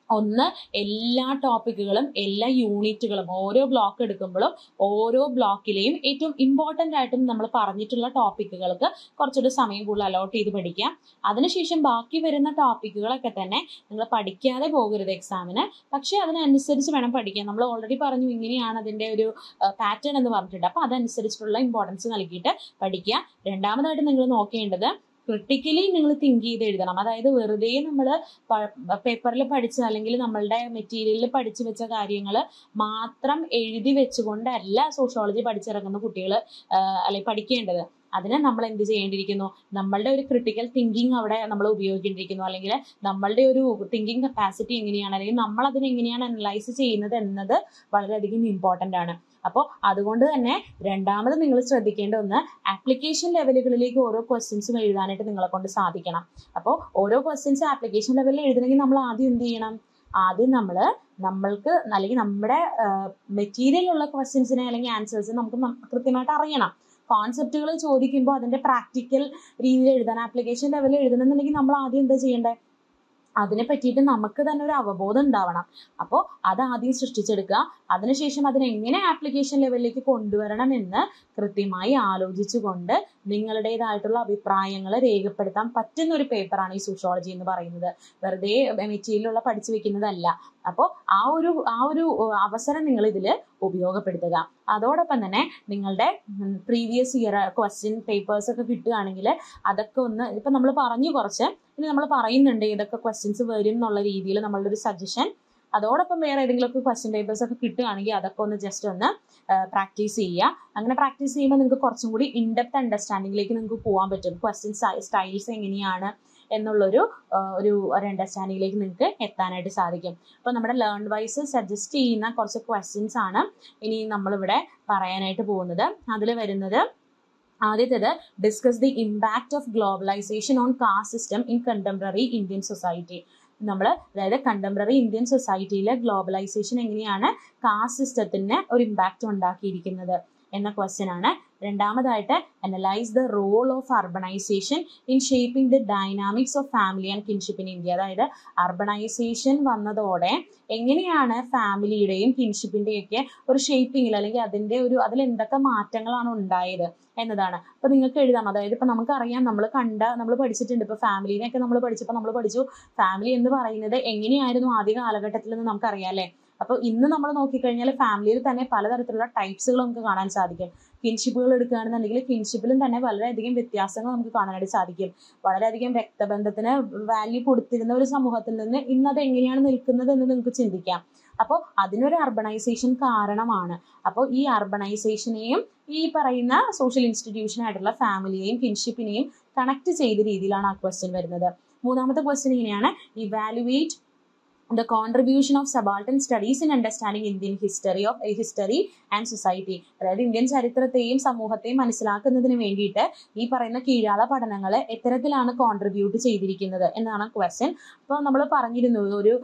ഒന്ന് എല്ലാ ടോപ്പിക്കുകളും എല്ലാ യൂണിറ്റുകളും ഓരോ ബ്ലോക്ക് എടുക്കുമ്പോഴും ഓരോ ബ്ലോക്കിലെയും ഏറ്റവും ഇമ്പോർട്ടൻ്റ് ആയിട്ടും നമ്മൾ പറഞ്ഞിട്ടുള്ള ടോപ്പിക്കുകൾക്ക് കുറച്ചുകൂടി സമയം കൂടുതൽ അലോട്ട് ചെയ്ത് പഠിക്കാം അതിനുശേഷം ബാക്കി വരുന്ന ടോപ്പിക്കുകളൊക്കെ തന്നെ നിങ്ങൾ പഠിക്കാതെ പോകരുത് എക്സാമിന് പക്ഷേ അതിനനുസരിച്ച് വേണം പഠിക്കാൻ നമ്മൾ ഓൾറെഡി പറഞ്ഞു ഇങ്ങനെയാണ് അതിൻ്റെ ഒരു പാറ്റേൺ എന്ന് പറഞ്ഞിട്ടുണ്ട് അപ്പോൾ അതനുസരിച്ചിട്ടുള്ള ഇമ്പോർട്ടൻസ് നൽകിയിട്ട് പഠിക്കുക രണ്ടാമതായിട്ട് നിങ്ങൾ നോക്കേണ്ടത് ക്രിട്ടിക്കലി നിങ്ങൾ തിങ്ക് ചെയ്ത് എഴുതണം അതായത് വെറുതെ നമ്മൾ പേപ്പറിൽ പഠിച്ച അല്ലെങ്കിൽ നമ്മളുടെ മെറ്റീരിയലിൽ പഠിച്ചു വെച്ച കാര്യങ്ങൾ മാത്രം എഴുതി വെച്ചുകൊണ്ടല്ല സോഷ്യോളജി പഠിച്ചിറങ്ങുന്ന കുട്ടികൾ അല്ലെങ്കിൽ പഠിക്കേണ്ടത് അതിന് നമ്മൾ എന്ത് ചെയ്യേണ്ടിയിരിക്കുന്നു നമ്മളുടെ ഒരു ക്രിട്ടിക്കൽ തിങ്കിങ് അവിടെ നമ്മൾ ഉപയോഗിക്കേണ്ടിയിരിക്കുന്നു അല്ലെങ്കിൽ നമ്മളുടെ ഒരു തിങ്കിങ് കപ്പാസിറ്റി എങ്ങനെയാണ് അല്ലെങ്കിൽ നമ്മൾ അതിനെ എങ്ങനെയാണ് അനലൈസ് ചെയ്യുന്നത് എന്നത് വളരെയധികം ഇമ്പോർട്ടൻ്റ് ആണ് അപ്പോൾ അതുകൊണ്ട് തന്നെ രണ്ടാമത് നിങ്ങൾ ശ്രദ്ധിക്കേണ്ട ഒന്ന് ആപ്ലിക്കേഷൻ ലെവലുകളിലേക്ക് ഓരോ ക്വസ്റ്റ്യൻസും എഴുതാനായിട്ട് നിങ്ങളെ കൊണ്ട് സാധിക്കണം അപ്പോൾ ഓരോ ക്വസ്റ്റ്യൻസ് ആപ്ലിക്കേഷൻ ലെവലിൽ എഴുതണമെങ്കിൽ നമ്മൾ ആദ്യം എന്ത് ചെയ്യണം ആദ്യം നമ്മൾ നമ്മൾക്ക് അല്ലെങ്കിൽ നമ്മുടെ മെറ്റീരിയലുള്ള ക്വസ്റ്റ്യൻസിനെ അല്ലെങ്കിൽ ആൻസേഴ്സ് നമുക്ക് കൃത്യമായിട്ട് അറിയണം കോൺസെപ്റ്റുകൾ ചോദിക്കുമ്പോൾ അതിന്റെ പ്രാക്ടിക്കൽ രീതിയിൽ എഴുതാൻ ആപ്ലിക്കേഷൻ ലെവലിൽ എഴുതണമെന്നുണ്ടെങ്കിൽ നമ്മൾ ആദ്യം എന്താ ചെയ്യേണ്ടത് അതിനെ പറ്റിയിട്ട് നമുക്ക് തന്നെ ഒരു അവബോധം ഉണ്ടാവണം അപ്പോൾ അത് ആദ്യം സൃഷ്ടിച്ചെടുക്കുക അതിനുശേഷം അതിനെ എങ്ങനെ ആപ്ലിക്കേഷൻ ലെവലിലേക്ക് കൊണ്ടുവരണം എന്ന് കൃത്യമായി ആലോചിച്ചുകൊണ്ട് നിങ്ങളുടേതായിട്ടുള്ള അഭിപ്രായങ്ങൾ രേഖപ്പെടുത്താൻ പറ്റുന്ന ഒരു പേപ്പറാണ് ഈ സോഷ്യോളജി എന്ന് പറയുന്നത് വെറുതെ മെറ്റീരിയലുള്ള പഠിച്ചു വെക്കുന്നതല്ല അപ്പോൾ ആ ഒരു ആ ഒരു അവസരം നിങ്ങൾ ഇതിൽ ഉപയോഗപ്പെടുത്തുക അതോടൊപ്പം തന്നെ നിങ്ങളുടെ പ്രീവിയസ് ഇയർ ക്വസ്റ്റ്യൻ പേപ്പേഴ്സ് ഒക്കെ കിട്ടുകയാണെങ്കിൽ അതൊക്കെ ഒന്ന് ഇപ്പൊ നമ്മൾ പറഞ്ഞു കുറച്ച് ഇനി നമ്മൾ പറയുന്നുണ്ട് ഏതൊക്കെ ക്വസ്റ്റ്യൻസ് വരും എന്നുള്ള രീതിയിൽ നമ്മളുടെ ഒരു സജഷൻ അതോടൊപ്പം വേറെ ഏതെങ്കിലുമൊക്കെ ക്വസ്റ്റ്യൻ പേപ്പേഴ്സ് ഒക്കെ കിട്ടുകയാണെങ്കിൽ അതൊക്കെ ഒന്ന് ജസ്റ്റ് ഒന്ന് പ്രാക്ടീസ് ചെയ്യുക അങ്ങനെ പ്രാക്ടീസ് ചെയ്യുമ്പോൾ നിങ്ങൾക്ക് കുറച്ചും കൂടി ഇൻഡെപ്ത് അണ്ടർസ്റ്റാൻഡിങ്ങിലേക്ക് നിങ്ങൾക്ക് പോകാൻ പറ്റും ക്വസ്റ്റ്യൻ സ്റ്റൈൽസ് എങ്ങനെയാണ് എന്നുള്ളൊരു ഒരു ഒരു അണ്ടർസ്റ്റാൻഡിങ്ങിലേക്ക് നിങ്ങൾക്ക് എത്താനായിട്ട് സാധിക്കും അപ്പോൾ നമ്മുടെ ലേൺ വൈസ് സജസ്റ്റ് ചെയ്യുന്ന കുറച്ച് ക്വസ്റ്റ്യൻസ് ആണ് ഇനി നമ്മളിവിടെ പറയാനായിട്ട് പോകുന്നത് അതിൽ വരുന്നത് ആദ്യത്തേത് discuss the impact of globalisation on caste system in contemporary Indian society നമ്മൾ അതായത് കണ്ടംപററി ഇന്ത്യൻ സൊസൈറ്റിയിലെ ഗ്ലോബലൈസേഷൻ എങ്ങനെയാണ് കാസ്റ്റ് സിസ്റ്റത്തിന് ഒരു ഇമ്പാക്റ്റ് ഉണ്ടാക്കിയിരിക്കുന്നത് എന്ന ക്വസ്റ്റ്യൻ ആണ് രണ്ടാമതായിട്ട് analyse the role of urbanisation in shaping the dynamics of family and kinship in India അതായത് അർബണൈസേഷൻ വന്നതോടെ എങ്ങനെയാണ് ഫാമിലിയുടെയും കിൻഷിപ്പിന്റെയും ഒക്കെ ഒരു ഷേപ്പിംഗിൽ അല്ലെങ്കിൽ അതിന്റെ ഒരു അതിൽ എന്തൊക്കെ മാറ്റങ്ങളാണ് ഉണ്ടായത് എന്നതാണ് അപ്പൊ നിങ്ങൾക്ക് എഴുതാം അതായത് ഇപ്പൊ നമുക്കറിയാം നമ്മൾ കണ്ട നമ്മൾ പഠിച്ചിട്ടുണ്ട് ഇപ്പൊ ഫാമിലിനെയൊക്കെ നമ്മൾ പഠിച്ചപ്പോൾ നമ്മൾ പഠിച്ചു ഫാമിലി എന്ന് പറയുന്നത് എങ്ങനെയായിരുന്നു ആദ്യ കാലഘട്ടത്തിൽ നിന്ന് നമുക്കറിയാം അല്ലേ അപ്പോൾ ഇന്ന് നമ്മൾ നോക്കിക്കഴിഞ്ഞാൽ ഫാമിലിയിൽ തന്നെ പലതരത്തിലുള്ള ടൈപ്സുകൾ നമുക്ക് കാണാൻ സാധിക്കും കിൻഷിപ്പുകൾ എടുക്കുകയാണെന്നുണ്ടെങ്കിൽ കിൻഷിപ്പിലും തന്നെ വളരെയധികം വ്യത്യാസങ്ങൾ നമുക്ക് കാണാനായിട്ട് സാധിക്കും വളരെയധികം രക്തബന്ധത്തിന് വാല്യൂ കൊടുത്തിരുന്ന ഒരു സമൂഹത്തിൽ നിന്ന് ഇന്ന് അത് എങ്ങനെയാണ് നിൽക്കുന്നത് എന്ന് നിങ്ങൾക്ക് ചിന്തിക്കാം അപ്പോൾ അതിനൊരു അർബണൈസേഷൻ കാരണമാണ് അപ്പോൾ ഈ അർബണൈസേഷനെയും ഈ പറയുന്ന സോഷ്യൽ ഇൻസ്റ്റിറ്റ്യൂഷൻ ആയിട്ടുള്ള ഫാമിലിയെയും കിൻഷിപ്പിനെയും കണക്ട് ചെയ്ത രീതിയിലാണ് ആ ക്വസ്റ്റ്യൻ വരുന്നത് മൂന്നാമത്തെ ക്വസ്റ്റ്യൻ ഇങ്ങനെയാണ് evaluate the contribution of subaltern studies in understanding Indian history of history and society അതായത് ഇന്ത്യൻ ചരിത്രത്തെയും സമൂഹത്തെയും മനസ്സിലാക്കുന്നതിന് വേണ്ടിയിട്ട് ഈ പറയുന്ന കീഴാള പഠനങ്ങൾ എത്തരത്തിലാണ് കോൺട്രിബ്യൂട്ട് ചെയ്തിരിക്കുന്നത് എന്നാണ് ക്വസ്റ്റ്യൻ അപ്പോൾ നമ്മൾ പറഞ്ഞിരുന്നു ഒരു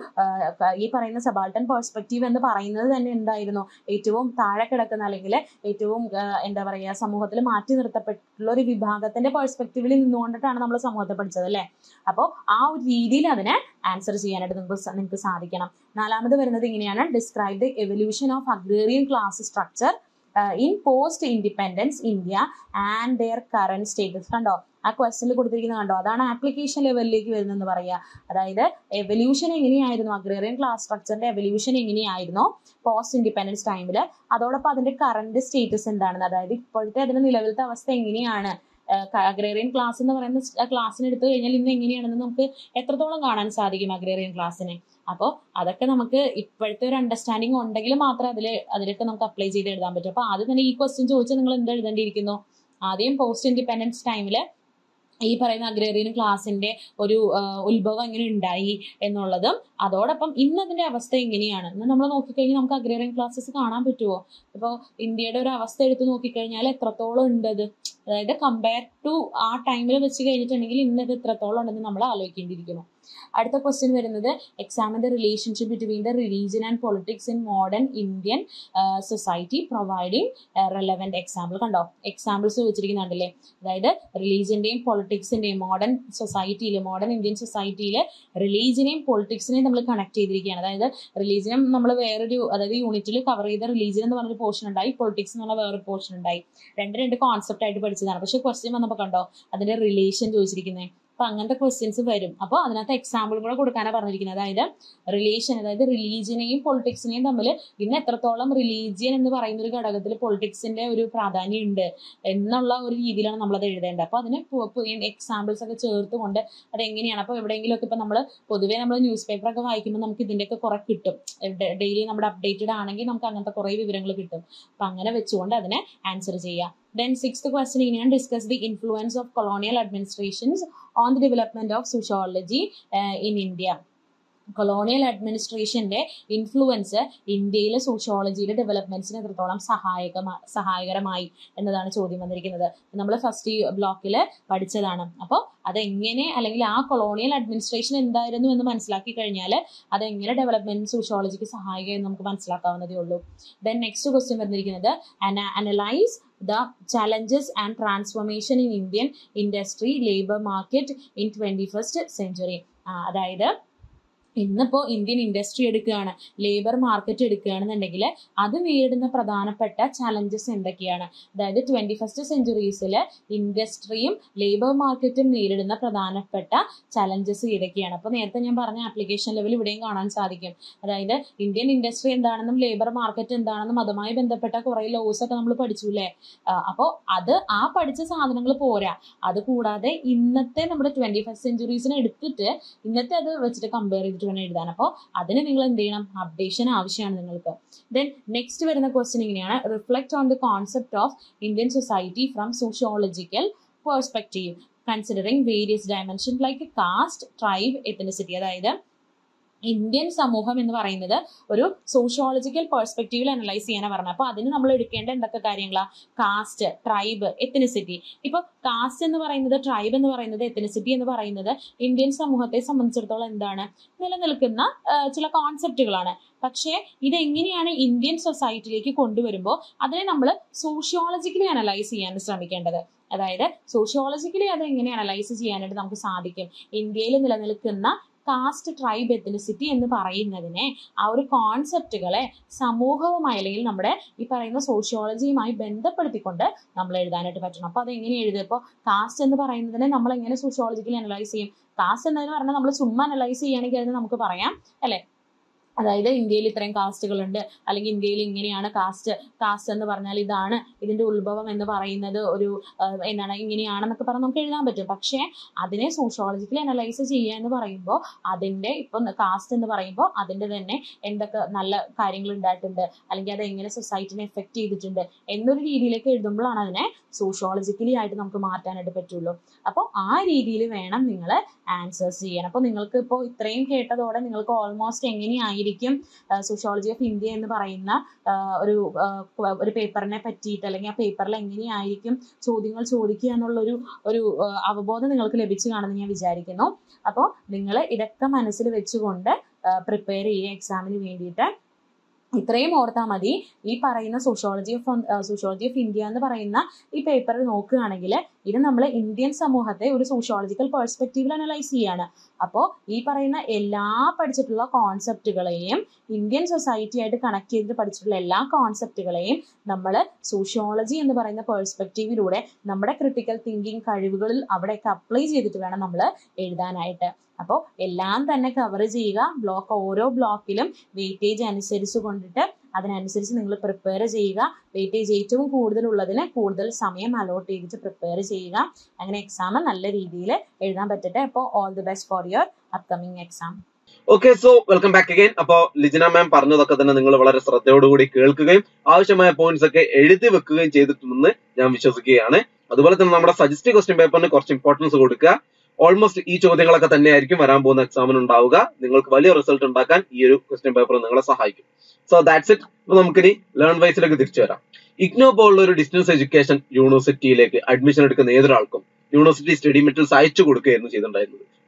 ഈ പറയുന്ന സബാൾട്ടൻ പെർസ്പെക്റ്റീവ് എന്ന് പറയുന്നത് തന്നെ എന്തായിരുന്നു ഏറ്റവും താഴെ കിടക്കുന്ന അല്ലെങ്കിൽ ഏറ്റവും എന്താ പറയുക സമൂഹത്തിൽ മാറ്റി നിർത്തപ്പെട്ടുള്ള ഒരു വിഭാഗത്തിന്റെ പെർസ്പെക്റ്റീവിൽ നിന്നുകൊണ്ടിട്ടാണ് നമ്മൾ സമൂഹത്തെ പഠിച്ചത് അല്ലേ അപ്പോൾ ആ ഒരു രീതിയിൽ അതിനെ ആൻസർ ചെയ്യാനായിട്ട് നിങ്ങൾക്ക് നിങ്ങൾക്ക് സാധിക്കണം നാലാമത് വരുന്നത് ഇങ്ങനെയാണ് describe the evolution of agrarian class structure in post independence India and their current status കണ്ടോ ആ ക്വസ്റ്റനിൽ കൊടുത്തിരിക്കുന്നത് കണ്ടോ അതാണ് ആപ്ലിക്കേഷൻ ലെവലിലേക്ക് വരുന്നതെന്ന് പറയുക അതായത് എവല്യൂഷൻ എങ്ങനെയായിരുന്നു അഗ്രേറിയൻ ക്ലാസ് സ്ട്രക്ചറിന്റെ എവല്യൂഷൻ എങ്ങനെയായിരുന്നു പോസ്റ്റ് ഇൻഡിപെൻഡൻസ് ടൈമിൽ അതോടൊപ്പം അതിന്റെ കറന്റ് സ്റ്റേറ്റസ് എന്താണെന്ന് അതായത് ഇപ്പോഴത്തെ അതിന്റെ നിലവിലത്തെ അവസ്ഥ എങ്ങനെയാണ് അഗ്രേറിയൻ ക്ലാസ് എന്ന് പറയുന്ന ക്ലാസ്സിന് എടുത്തു കഴിഞ്ഞാൽ ഇന്ന് എങ്ങനെയാണെന്ന് നമുക്ക് എത്രത്തോളം കാണാൻ സാധിക്കും അഗ്രേറിയൻ ക്ലാസ്സിനെ അപ്പോൾ അതൊക്കെ നമുക്ക് ഇപ്പോഴത്തെ ഒരു അണ്ടർസ്റ്റാൻഡിങ് ഉണ്ടെങ്കിൽ മാത്രമേ അതിൽ അതിലൊക്കെ നമുക്ക് അപ്ലൈ ചെയ്ത് എഴുതാൻ പറ്റും അപ്പോൾ ആദ്യം തന്നെ ഈ ക്വസ്റ്റ്യൻ ചോദിച്ചാൽ നിങ്ങൾ എന്ത് എഴുതേണ്ടിയിരിക്കുന്നു ആദ്യം പോസ്റ്റ് ഇൻഡിപെൻഡൻസ് ടൈമിൽ ഈ പറയുന്ന അഗ്രേറിയൻ ക്ലാസിന്റെ ഒരു ഉത്ഭവം എങ്ങനെ ഉണ്ടായി എന്നുള്ളതും അതോടൊപ്പം ഇന്ന് അതിന്റെ അവസ്ഥ എങ്ങനെയാണ് ഇന്ന് നമ്മൾ നോക്കിക്കഴിഞ്ഞാൽ നമുക്ക് അഗ്രേറിയൻ ക്ലാസ്സസ് കാണാൻ പറ്റുമോ ഇപ്പോൾ ഇന്ത്യയുടെ ഒരു അവസ്ഥ എടുത്ത് നോക്കിക്കഴിഞ്ഞാൽ എത്രത്തോളം ഉണ്ടത് അതായത് കമ്പയർ ടു ആ ടൈമിൽ വെച്ച് കഴിഞ്ഞിട്ടുണ്ടെങ്കിൽ ഇന്ന് ഇത് എത്രത്തോളം ഉണ്ടെന്ന് നമ്മൾ ആലോചിക്കേണ്ടിയിരിക്കുന്നു അടുത്ത ക്വസ്റ്റ്യൻ വരുന്നത് examine the relationship between the religion and politics in modern Indian society providing relevant example കണ്ടോ എക്സാമ്പിൾസ് വെച്ചിരിക്കുന്നുണ്ടല്ലേ അതായത് റിലീജിയന്റെയും പൊളിറ്റിക്സിന്റെയും മോഡേൺ സൊസൈറ്റിയിൽ മോഡേൺ ഇന്ത്യൻ സൊസൈറ്റിയിൽ റിലീജിയനെയും പൊളിറ്റിക്സിനെയും നമ്മൾ കണക്ട് ചെയ്തിരിക്കുകയാണ് അതായത് റിലീജിയൻ നമ്മൾ വേറൊരു അതായത് യൂണിറ്റിൽ കവർ ചെയ്ത റിലീജിയൻ എന്ന് പറഞ്ഞൊരു പോർഷൻ ഉണ്ടായി പൊളിറ്റിക്സ് എന്ന് പറഞ്ഞ വേറൊരു പോർഷൻ ഉണ്ടായി രണ്ട് രണ്ട് കോൺസെപ്റ്റ് ആയിട്ട് പഠിച്ചതാണ് പക്ഷെ ക്വസ്റ്റ്യൻ വന്നപ്പോൾ കണ്ടോ അതിന്റെ റിലേഷൻ ചോദിച്ചിരിക്കുന്നത് അപ്പൊ അങ്ങനത്തെ ക്വസ്റ്റ്യൻസ് വരും അപ്പോൾ അതിനകത്ത് എക്സാമ്പിൾ കൂടെ കൊടുക്കാനാണ് പറഞ്ഞിരിക്കുന്നത് അതായത് റിലേഷൻ അതായത് റിലീജിയനെയും പൊളിറ്റിക്സിനെയും തമ്മിൽ ഇന്ന് എത്രത്തോളം റിലീജിയൻ എന്ന് പറയുന്ന ഒരു ഘടകത്തിൽ പൊളിറ്റിക്സിന്റെ ഒരു പ്രാധാന്യം ഉണ്ട് എന്നുള്ള ഒരു രീതിയിലാണ് നമ്മളത് എഴുതേണ്ടത് അപ്പോൾ അതിന് എക്സാമ്പിൾസ് ഒക്കെ ചേർത്തുകൊണ്ട് അതെങ്ങനെയാണ് അപ്പോൾ എവിടെയെങ്കിലും ഒക്കെ ഇപ്പൊ നമ്മൾ പൊതുവേ നമ്മൾ ന്യൂസ് പേപ്പർ ഒക്കെ വായിക്കുമ്പോൾ നമുക്ക് ഇതിന്റെയൊക്കെ കുറെ കിട്ടും ഡെയിലി നമ്മുടെ അപ്ഡേറ്റഡ് ആണെങ്കിൽ നമുക്ക് അങ്ങനത്തെ കുറെ വിവരങ്ങൾ കിട്ടും അപ്പൊ അങ്ങനെ വെച്ചുകൊണ്ട് അതിനെ ആൻസർ ചെയ്യാം ദെൻ സിക്സ്ത് ക്വസ്റ്റൻ ഇങ്ങനെയാണ് discuss the influence of colonial administrations on the development of sociology in India colonial അഡ്മിനിസ്ട്രേഷന്റെ ഇൻഫ്ലുവൻസ് ഇന്ത്യയിലെ സോഷ്യോളജിയിലെ ഡെവലപ്മെന്റ്സിന് എത്രത്തോളം സഹായകമാ സഹായകരമായി എന്നതാണ് ചോദ്യം വന്നിരിക്കുന്നത് നമ്മൾ ഫസ്റ്റ് ബ്ലോക്കിൽ പഠിച്ചതാണ് അപ്പോൾ അതെങ്ങനെ അല്ലെങ്കിൽ ആ കൊളോണിയൽ അഡ്മിനിസ്ട്രേഷൻ എന്തായിരുന്നു എന്ന് മനസ്സിലാക്കി കഴിഞ്ഞാൽ അതെങ്ങനെ ഡെവലപ്മെന്റ് സോഷ്യോളജിക്ക് സഹായിക്കുക എന്ന് നമുക്ക് മനസ്സിലാക്കാവുന്നതേ ഉള്ളൂ ദെൻ നെക്സ്റ്റ് ക്വസ്റ്റ്യൻ വന്നിരിക്കുന്നത് analyse the challenges and transformation in Indian industry labor market in 21st century അതായത് ഇന്നിപ്പോൾ ഇന്ത്യൻ ഇൻഡസ്ട്രി എടുക്കുകയാണ് ലേബർ മാർക്കറ്റ് എടുക്കുകയാണെന്നുണ്ടെങ്കിൽ അത് നേരിടുന്ന പ്രധാനപ്പെട്ട ചലഞ്ചസ് എന്തൊക്കെയാണ് അതായത് ട്വന്റി ഫസ്റ്റ് സെഞ്ചുറീസിൽ ഇൻഡസ്ട്രിയും ലേബർ മാർക്കറ്റും നേരിടുന്ന പ്രധാനപ്പെട്ട ചലഞ്ചസ് ഇതൊക്കെയാണ് അപ്പോൾ നേരത്തെ ഞാൻ പറഞ്ഞ ആപ്ലിക്കേഷൻ ലെവൽ ഇവിടെയും കാണാൻ സാധിക്കും അതായത് ഇന്ത്യൻ ഇൻഡസ്ട്രി എന്താണെന്നും ലേബർ മാർക്കറ്റ് എന്താണെന്നും അതുമായി ബന്ധപ്പെട്ട കുറേ ലോസ് ഒക്കെ നമ്മൾ പഠിച്ചു അല്ലേ അപ്പോൾ അത് ആ പഠിച്ച സാധനങ്ങൾ പോരാ അത് കൂടാതെ ഇന്നത്തെ നമ്മുടെ ട്വന്റി ഫസ്റ്റ് സെഞ്ചുറീസിനെ എടുത്തിട്ട് ഇന്നത്തെ അത് വെച്ചിട്ട് കമ്പയർ ചെയ്തിട്ട് വേണം എഴുതാൻ അപ്പോൾ അതിന് നിങ്ങൾ എന്ത് ചെയ്യണം അപ്ഡേഷൻ ആവശ്യമാണ് നിങ്ങൾക്ക് ദെൻ നെക്സ്റ്റ് വരുന്ന ക്വസ്റ്റ്യൻ ഇങ്ങനെയാണ് reflect on the concept of Indian society from sociological perspective considering various dimension like caste tribe ethnicity അതായത് ഇന്ത്യൻ സമൂഹം എന്ന് പറയുന്നത് ഒരു സോഷ്യോളജിക്കൽ പെർസ്പെക്റ്റീവിൽ അനലൈസ് ചെയ്യാനാണ് പറഞ്ഞത് അപ്പോൾ അതിന് നമ്മൾ എടുക്കേണ്ട എന്തൊക്കെ കാര്യങ്ങളാ കാസ്റ്റ് ട്രൈബ് എത്തനിസിറ്റി ഇപ്പോൾ കാസ്റ്റ് എന്ന് പറയുന്നത് ട്രൈബ് എന്ന് പറയുന്നത് എത്തനിസിറ്റി എന്ന് പറയുന്നത് ഇന്ത്യൻ സമൂഹത്തെ സംബന്ധിച്ചിടത്തോളം എന്താണ് നിലനിൽക്കുന്ന ചില കോൺസെപ്റ്റുകളാണ് പക്ഷേ ഇതെങ്ങനെയാണ് ഇന്ത്യൻ സൊസൈറ്റിയിലേക്ക് കൊണ്ടുവരുമ്പോൾ അതിനെ നമ്മൾ സോഷ്യോളജിക്കലി അനലൈസ് ചെയ്യാൻ ശ്രമിക്കേണ്ടത് അതായത് സോഷ്യോളജിക്കലി അത് എങ്ങനെ അനലൈസ് ചെയ്യാനായിട്ട് നമുക്ക് സാധിക്കും ഇന്ത്യയിൽ നിലനിൽക്കുന്ന കാസ്റ്റ് ട്രൈബ് എത്തനിസിറ്റി എന്ന് പറയുന്നതിനെ ആ ഒരു കോൺസെപ്റ്റുകളെ സമൂഹവുമായി അല്ലെങ്കിൽ നമ്മുടെ ഈ പറയുന്ന സോഷ്യോളജിയുമായി ബന്ധപ്പെടുത്തിക്കൊണ്ട് നമ്മൾ എഴുതാനായിട്ട് പറ്റണം അപ്പോൾ അത് എങ്ങനെ എഴുതുക ഇപ്പോൾ കാസ്റ്റ് എന്ന് പറയുന്നതിനെ നമ്മൾ എങ്ങനെ സോഷ്യോളജിക്കലി അനലൈസ് ചെയ്യും കാസ്റ്റ് എന്നതിന് പറഞ്ഞാൽ നമ്മൾ ചുമ്മാ അനലൈസ് ചെയ്യുകയാണെങ്കിൽ അതിന് നമുക്ക് പറയാം അല്ലെ അതായത് ഇന്ത്യയിൽ ഇത്രയും കാസ്റ്റുകളുണ്ട് അല്ലെങ്കിൽ ഇന്ത്യയിൽ ഇങ്ങനെയാണ് കാസ്റ്റ് കാസ്റ്റ് എന്ന് പറഞ്ഞാൽ ഇതാണ് ഇതിന്റെ ഉത്ഭവം എന്ന് പറയുന്നത് ഒരു എന്താണ് ഇങ്ങനെയാണെന്നൊക്കെ പറഞ്ഞ് നമുക്ക് എഴുതാൻ പറ്റും പക്ഷേ അതിനെ സോഷ്യോളജിക്കലി അനലൈസ് ചെയ്യുക എന്ന് പറയുമ്പോൾ അതിന്റെ ഇപ്പം കാസ്റ്റ് എന്ന് പറയുമ്പോൾ അതിന്റെ തന്നെ എന്തൊക്കെ നല്ല കാര്യങ്ങൾ ഉണ്ടായിട്ടുണ്ട് അല്ലെങ്കിൽ അത് എങ്ങനെ സൊസൈറ്റിനെ എഫക്ട് ചെയ്തിട്ടുണ്ട് എന്നൊരു രീതിയിലേക്ക് എഴുതുമ്പോഴാണ് അതിനെ സോഷ്യോളജിക്കലി ആയിട്ട് നമുക്ക് മാറ്റാനായിട്ട് പറ്റുള്ളൂ അപ്പോൾ ആ രീതിയിൽ വേണം നിങ്ങൾ ആൻസേഴ്സ് ചെയ്യാൻ അപ്പോൾ നിങ്ങൾക്ക് ഇപ്പോൾ ഇത്രയും കേട്ടതോടെ നിങ്ങൾക്ക് ഓൾമോസ്റ്റ് എങ്ങനെയായിരിക്കും സോഷ്യോളജി ഓഫ് ഇന്ത്യ എന്ന് പറയുന്ന ഒരു ഒരു പേപ്പറിനെ പറ്റിയിട്ട് അല്ലെങ്കിൽ ആ പേപ്പറിൽ എങ്ങനെയായിരിക്കും ചോദ്യങ്ങൾ ചോദിക്കുക എന്നുള്ളൊരു ഒരു അവബോധം നിങ്ങൾക്ക് ലഭിച്ചു കാണുമെന്ന് ഞാൻ വിചാരിക്കുന്നു അപ്പോൾ നിങ്ങൾ ഇതൊക്കെ മനസ്സിൽ വെച്ചുകൊണ്ട് പ്രിപ്പയർ ചെയ്യുക എക്സാമിന് വേണ്ടിയിട്ട് ഇത്രയും ഓർത്താൽ മതി ഈ പറയുന്ന sociology of sociology of India എന്ന് പറയുന്ന ഈ പേപ്പർ നോക്കുകയാണെങ്കിൽ ഇത് നമ്മൾ ഇന്ത്യൻ സമൂഹത്തെ ഒരു സോഷ്യോളജിക്കൽ പെർസ്പെക്റ്റീവിൽ അനലൈസ് ചെയ്യാണ് അപ്പോൾ ഈ പറയുന്ന എല്ലാ പഠിച്ചിട്ടുള്ള കോൺസെപ്റ്റുകളെയും ഇന്ത്യൻ സൊസൈറ്റി ആയിട്ട് കണക്ട് ചെയ്തിട്ട് പഠിച്ചിട്ടുള്ള എല്ലാ കോൺസെപ്റ്റുകളെയും നമ്മൾ സോഷ്യോളജി എന്ന് പറയുന്ന പെർസ്പെക്റ്റീവിലൂടെ നമ്മുടെ ക്രിട്ടിക്കൽ തിങ്കിങ് കഴിവുകളിൽ അവിടെയൊക്കെ അപ്ലൈ ചെയ്തിട്ട് വേണം നമ്മൾ എഴുതാനായിട്ട് അപ്പോൾ എല്ലാം തന്നെ കവർ ചെയ്യുക ബ്ലോക്ക് ഓരോ ബ്ലോക്കിലും വെയിറ്റേജ് അനുസരിച്ച് കൊണ്ടിട്ട് അതിനനുസരിച്ച് നിങ്ങൾ പ്രിപ്പയർ ചെയ്യുക വെയിറ്റേജ് ഏറ്റവും കൂടുതലുള്ളതിന് കൂടുതൽ സമയം അലോട്ട് ചെയ്തിട്ട് പ്രിപ്പയർ ചെയ്യുക അങ്ങനെ എക്സാം നല്ല രീതിയിൽ എഴുതാൻ പറ്റട്ടെ അപ്പോൾ all the best for your upcoming exam okay so welcome back again അപ്പോ ലിജന മാം പറഞ്ഞതൊക്കെ തന്നെ നിങ്ങൾ വളരെ ശ്രദ്ധയോടുകൂടി കേൾക്കുകയും ആവശ്യമായ പോയിന്റ്സ് ഒക്കെ എഴുതി വെക്കുകയും ചെയ്തിട്ടുണ്ടെന്ന് ഞാൻ വിശ്വസിക്കുകയാണ് അതുപോലെ തന്നെ നമ്മുടെ സജസ്റ്റ് ക്വസ്റ്റ്യൻ പേപ്പറിന് കുറച്ച് ഇമ്പോർട്ടൻസ് കൊടുക്കുക ഓൾമോസ്റ്റ് ഈ ചോദ്യങ്ങളൊക്കെ തന്നെയായിരിക്കും വരാൻ പോകുന്ന എക്സാമിന് ഉണ്ടാവുക നിങ്ങൾക്ക് വലിയ റിസൾട്ട് ഉണ്ടാക്കാൻ ഈ ഒരു ക്വസ്റ്റ്യൻ പേപ്പർ നിങ്ങളെ സഹായിക്കും സോ ദാറ്റ്സ് ഇറ്റ് അപ്പൊ നമുക്കിനി ലേൺ വൈസിലേക്ക് തിരിച്ചു വരാം ഇഗ്നോ പോലുള്ള ഒരു ഡിസ്റ്റൻസ് എഡ്യൂക്കേഷൻ യൂണിവേഴ്സിറ്റിയിലേക്ക് അഡ്മിഷൻ എടുക്കുന്ന ഏതൊരാൾക്കും യൂണിവേഴ്സിറ്റി സ്റ്റഡി മെറ്റീരിയൽസ് അയച്ചു കൊടുക്കുകയായിരുന്നു ചെയ്തിട്ടുണ്ടായിരുന്നത്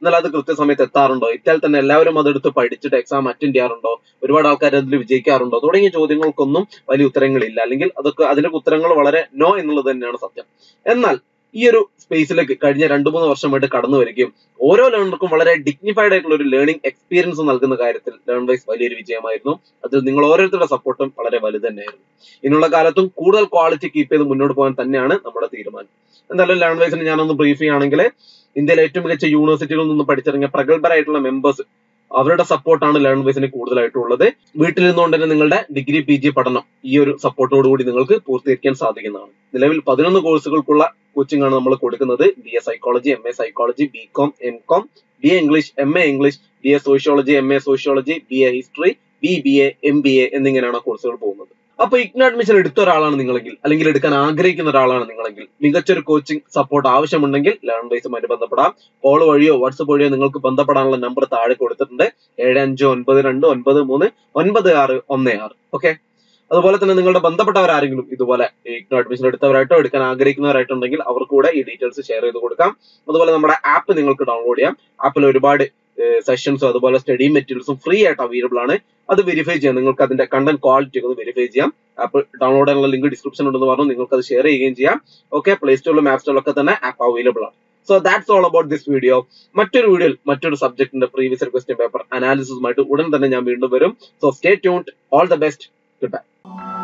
എന്നാൽ അത് കൃത്യസമയത്ത് എത്താറുണ്ടോ എത്തിയാൽ തന്നെ എല്ലാവരും അതെടുത്ത് പഠിച്ചിട്ട് എക്സാം അറ്റൻഡ് ചെയ്യാറുണ്ടോ ഒരുപാട് ആൾക്കാർ അതിൽ വിജയിക്കാറുണ്ടോ തുടങ്ങിയ ചോദ്യങ്ങൾക്കൊന്നും വലിയ ഉത്തരങ്ങളില്ല അല്ലെങ്കിൽ അതൊക്കെ അതിന്റെ ഉത്തരങ്ങൾ വളരെ നോ എന്നുള്ളത് തന്നെയാണ് സത്യം എന്നാൽ ഈ ഒരു സ്പേസിലേക്ക് കഴിഞ്ഞ രണ്ടു മൂന്ന് വർഷമായിട്ട് കടന്നു വരികയും ഓരോ ലേണർക്കും വളരെ ഡിഗ്നിഫൈഡ് ആയിട്ടുള്ള ഒരു ലേണിംഗ് എക്സ്പീരിയൻസ് നൽകുന്ന കാര്യത്തിൽ ലേൺ വൈസ് വലിയൊരു വിജയമായിരുന്നു അതിൽ നിങ്ങൾ ഓരോരുത്തരുടെ സപ്പോർട്ടും വളരെ വലുത് തന്നെയായിരുന്നു ഇനിയുള്ള കാലത്തും കൂടുതൽ ക്വാളിറ്റി കീപ്പ് ചെയ്ത് മുന്നോട്ട് പോകാൻ തന്നെയാണ് നമ്മുടെ തീരുമാനം എന്തായാലും ലേൺ വൈസിന് ഞാനൊന്ന് ബ്രീഫ് ചെയ്യുകയാണെങ്കിൽ ഇന്ത്യയിലെ ഏറ്റവും മികച്ച യൂണിവേഴ്സിറ്റികളിൽ നിന്ന് പഠിച്ചിറങ്ങിയ പ്രഗത്ഭരായിട്ടുള്ള മെമ്പേഴ്സ് അവരുടെ സപ്പോർട്ടാണ് ലേൺ വൈസിന് കൂടുതലായിട്ടുള്ളത് വീട്ടിൽ നിന്നുകൊണ്ട് തന്നെ നിങ്ങളുടെ ഡിഗ്രി പി ജി പഠനം ഈ ഒരു സപ്പോർട്ടോടുകൂടി നിങ്ങൾക്ക് പൂർത്തീകരിക്കാൻ സാധിക്കുന്നതാണ് നിലവിൽ പതിനൊന്ന് കോഴ്സുകൾക്കുള്ള കോച്ചിങ് ആണ് നമ്മൾ കൊടുക്കുന്നത് B A psychology M A psychology B com M com B A English M A English B A sociology M A sociology B A history B B A M B A എന്നിങ്ങനെയാണ് കോഴ്സുകൾ പോകുന്നത് അപ്പൊ IGNOU admission എടുത്ത ഒരാളാണ് നിങ്ങളെങ്കിൽ അല്ലെങ്കിൽ എടുക്കാൻ ആഗ്രഹിക്കുന്ന ഒരാളാണ് നിങ്ങളെങ്കിൽ മികച്ചൊരു കോച്ചിങ് സപ്പോർട്ട് ആവശ്യമുണ്ടെങ്കിൽ ലേൺ വൈസുമായിട്ട് ബന്ധപ്പെടാം കോൾ വഴിയോ വാട്സപ്പ് വഴിയോ നിങ്ങൾക്ക് ബന്ധപ്പെടാനുള്ള നമ്പർ താഴെ കൊടുത്തിട്ടുണ്ട് ഏഴ് അഞ്ച് ഒൻപത് രണ്ട് ഒൻപത് മൂന്ന് ഒൻപത് ആറ് ഒന്ന് ആറ് ഓക്കെ അതുപോലെ തന്നെ നിങ്ങളുടെ ബന്ധപ്പെട്ടവരാരെങ്കിലും ഇതുപോലെ ഇഗ്നോ അഡ്മിഷൻ എടുത്തവരായിട്ടോ എടുക്കാൻ ആഗ്രഹിക്കുന്നവരായിട്ടുണ്ടെങ്കിൽ അവർക്ക് കൂടെ ഈ ഡീറ്റെയിൽസ് ഷെയർ ചെയ്ത് കൊടുക്കാം അതുപോലെ നമ്മുടെ ആപ്പ് നിങ്ങൾക്ക് ഡൗൺലോഡ് ചെയ്യാം ആപ്പിൽ ഒരുപാട് സെഷൻസും അതുപോലെ സ്റ്റഡി മെറ്റീരിയൽസും ഫ്രീ ആയിട്ട് അവൈലബിൾ ആണ് അത് വെരിഫൈ ചെയ്യാം നിങ്ങൾക്ക് അതിന്റെ കണ്ടന്റ് ക്വാളിറ്റി ഒക്കെ ഒന്ന് വെരിഫൈ ചെയ്യാം ആപ്പ് ഡൗൺലോഡ് ചെയ്യാനുള്ള ലിങ്ക് ഡിസ്ക്രിപ്ഷൻ ഉണ്ടെന്ന് പറഞ്ഞു നിങ്ങൾക്ക് അത് ഷെയർ ചെയ്യുകയും ചെയ്യാം ഓക്കെ പ്ലേ സ്റ്റോറിലും ആപ്പ് സ്റ്റോറിലൊക്കെ തന്നെ ആപ്പ് അവൈലബിൾ ആണ് so that's all about this video മറ്റൊരു വീഡിയോയിൽ മറ്റൊരു സബ്ജക്റ്റിന്റെ പ്രീവിയസ് ക്വസ്റ്റ്യൻ പേപ്പർ അനാലിസിസുമായിട്ട് ഉടൻ തന്നെ ഞാൻ വീണ്ടും വരും so stay tuned all the best good by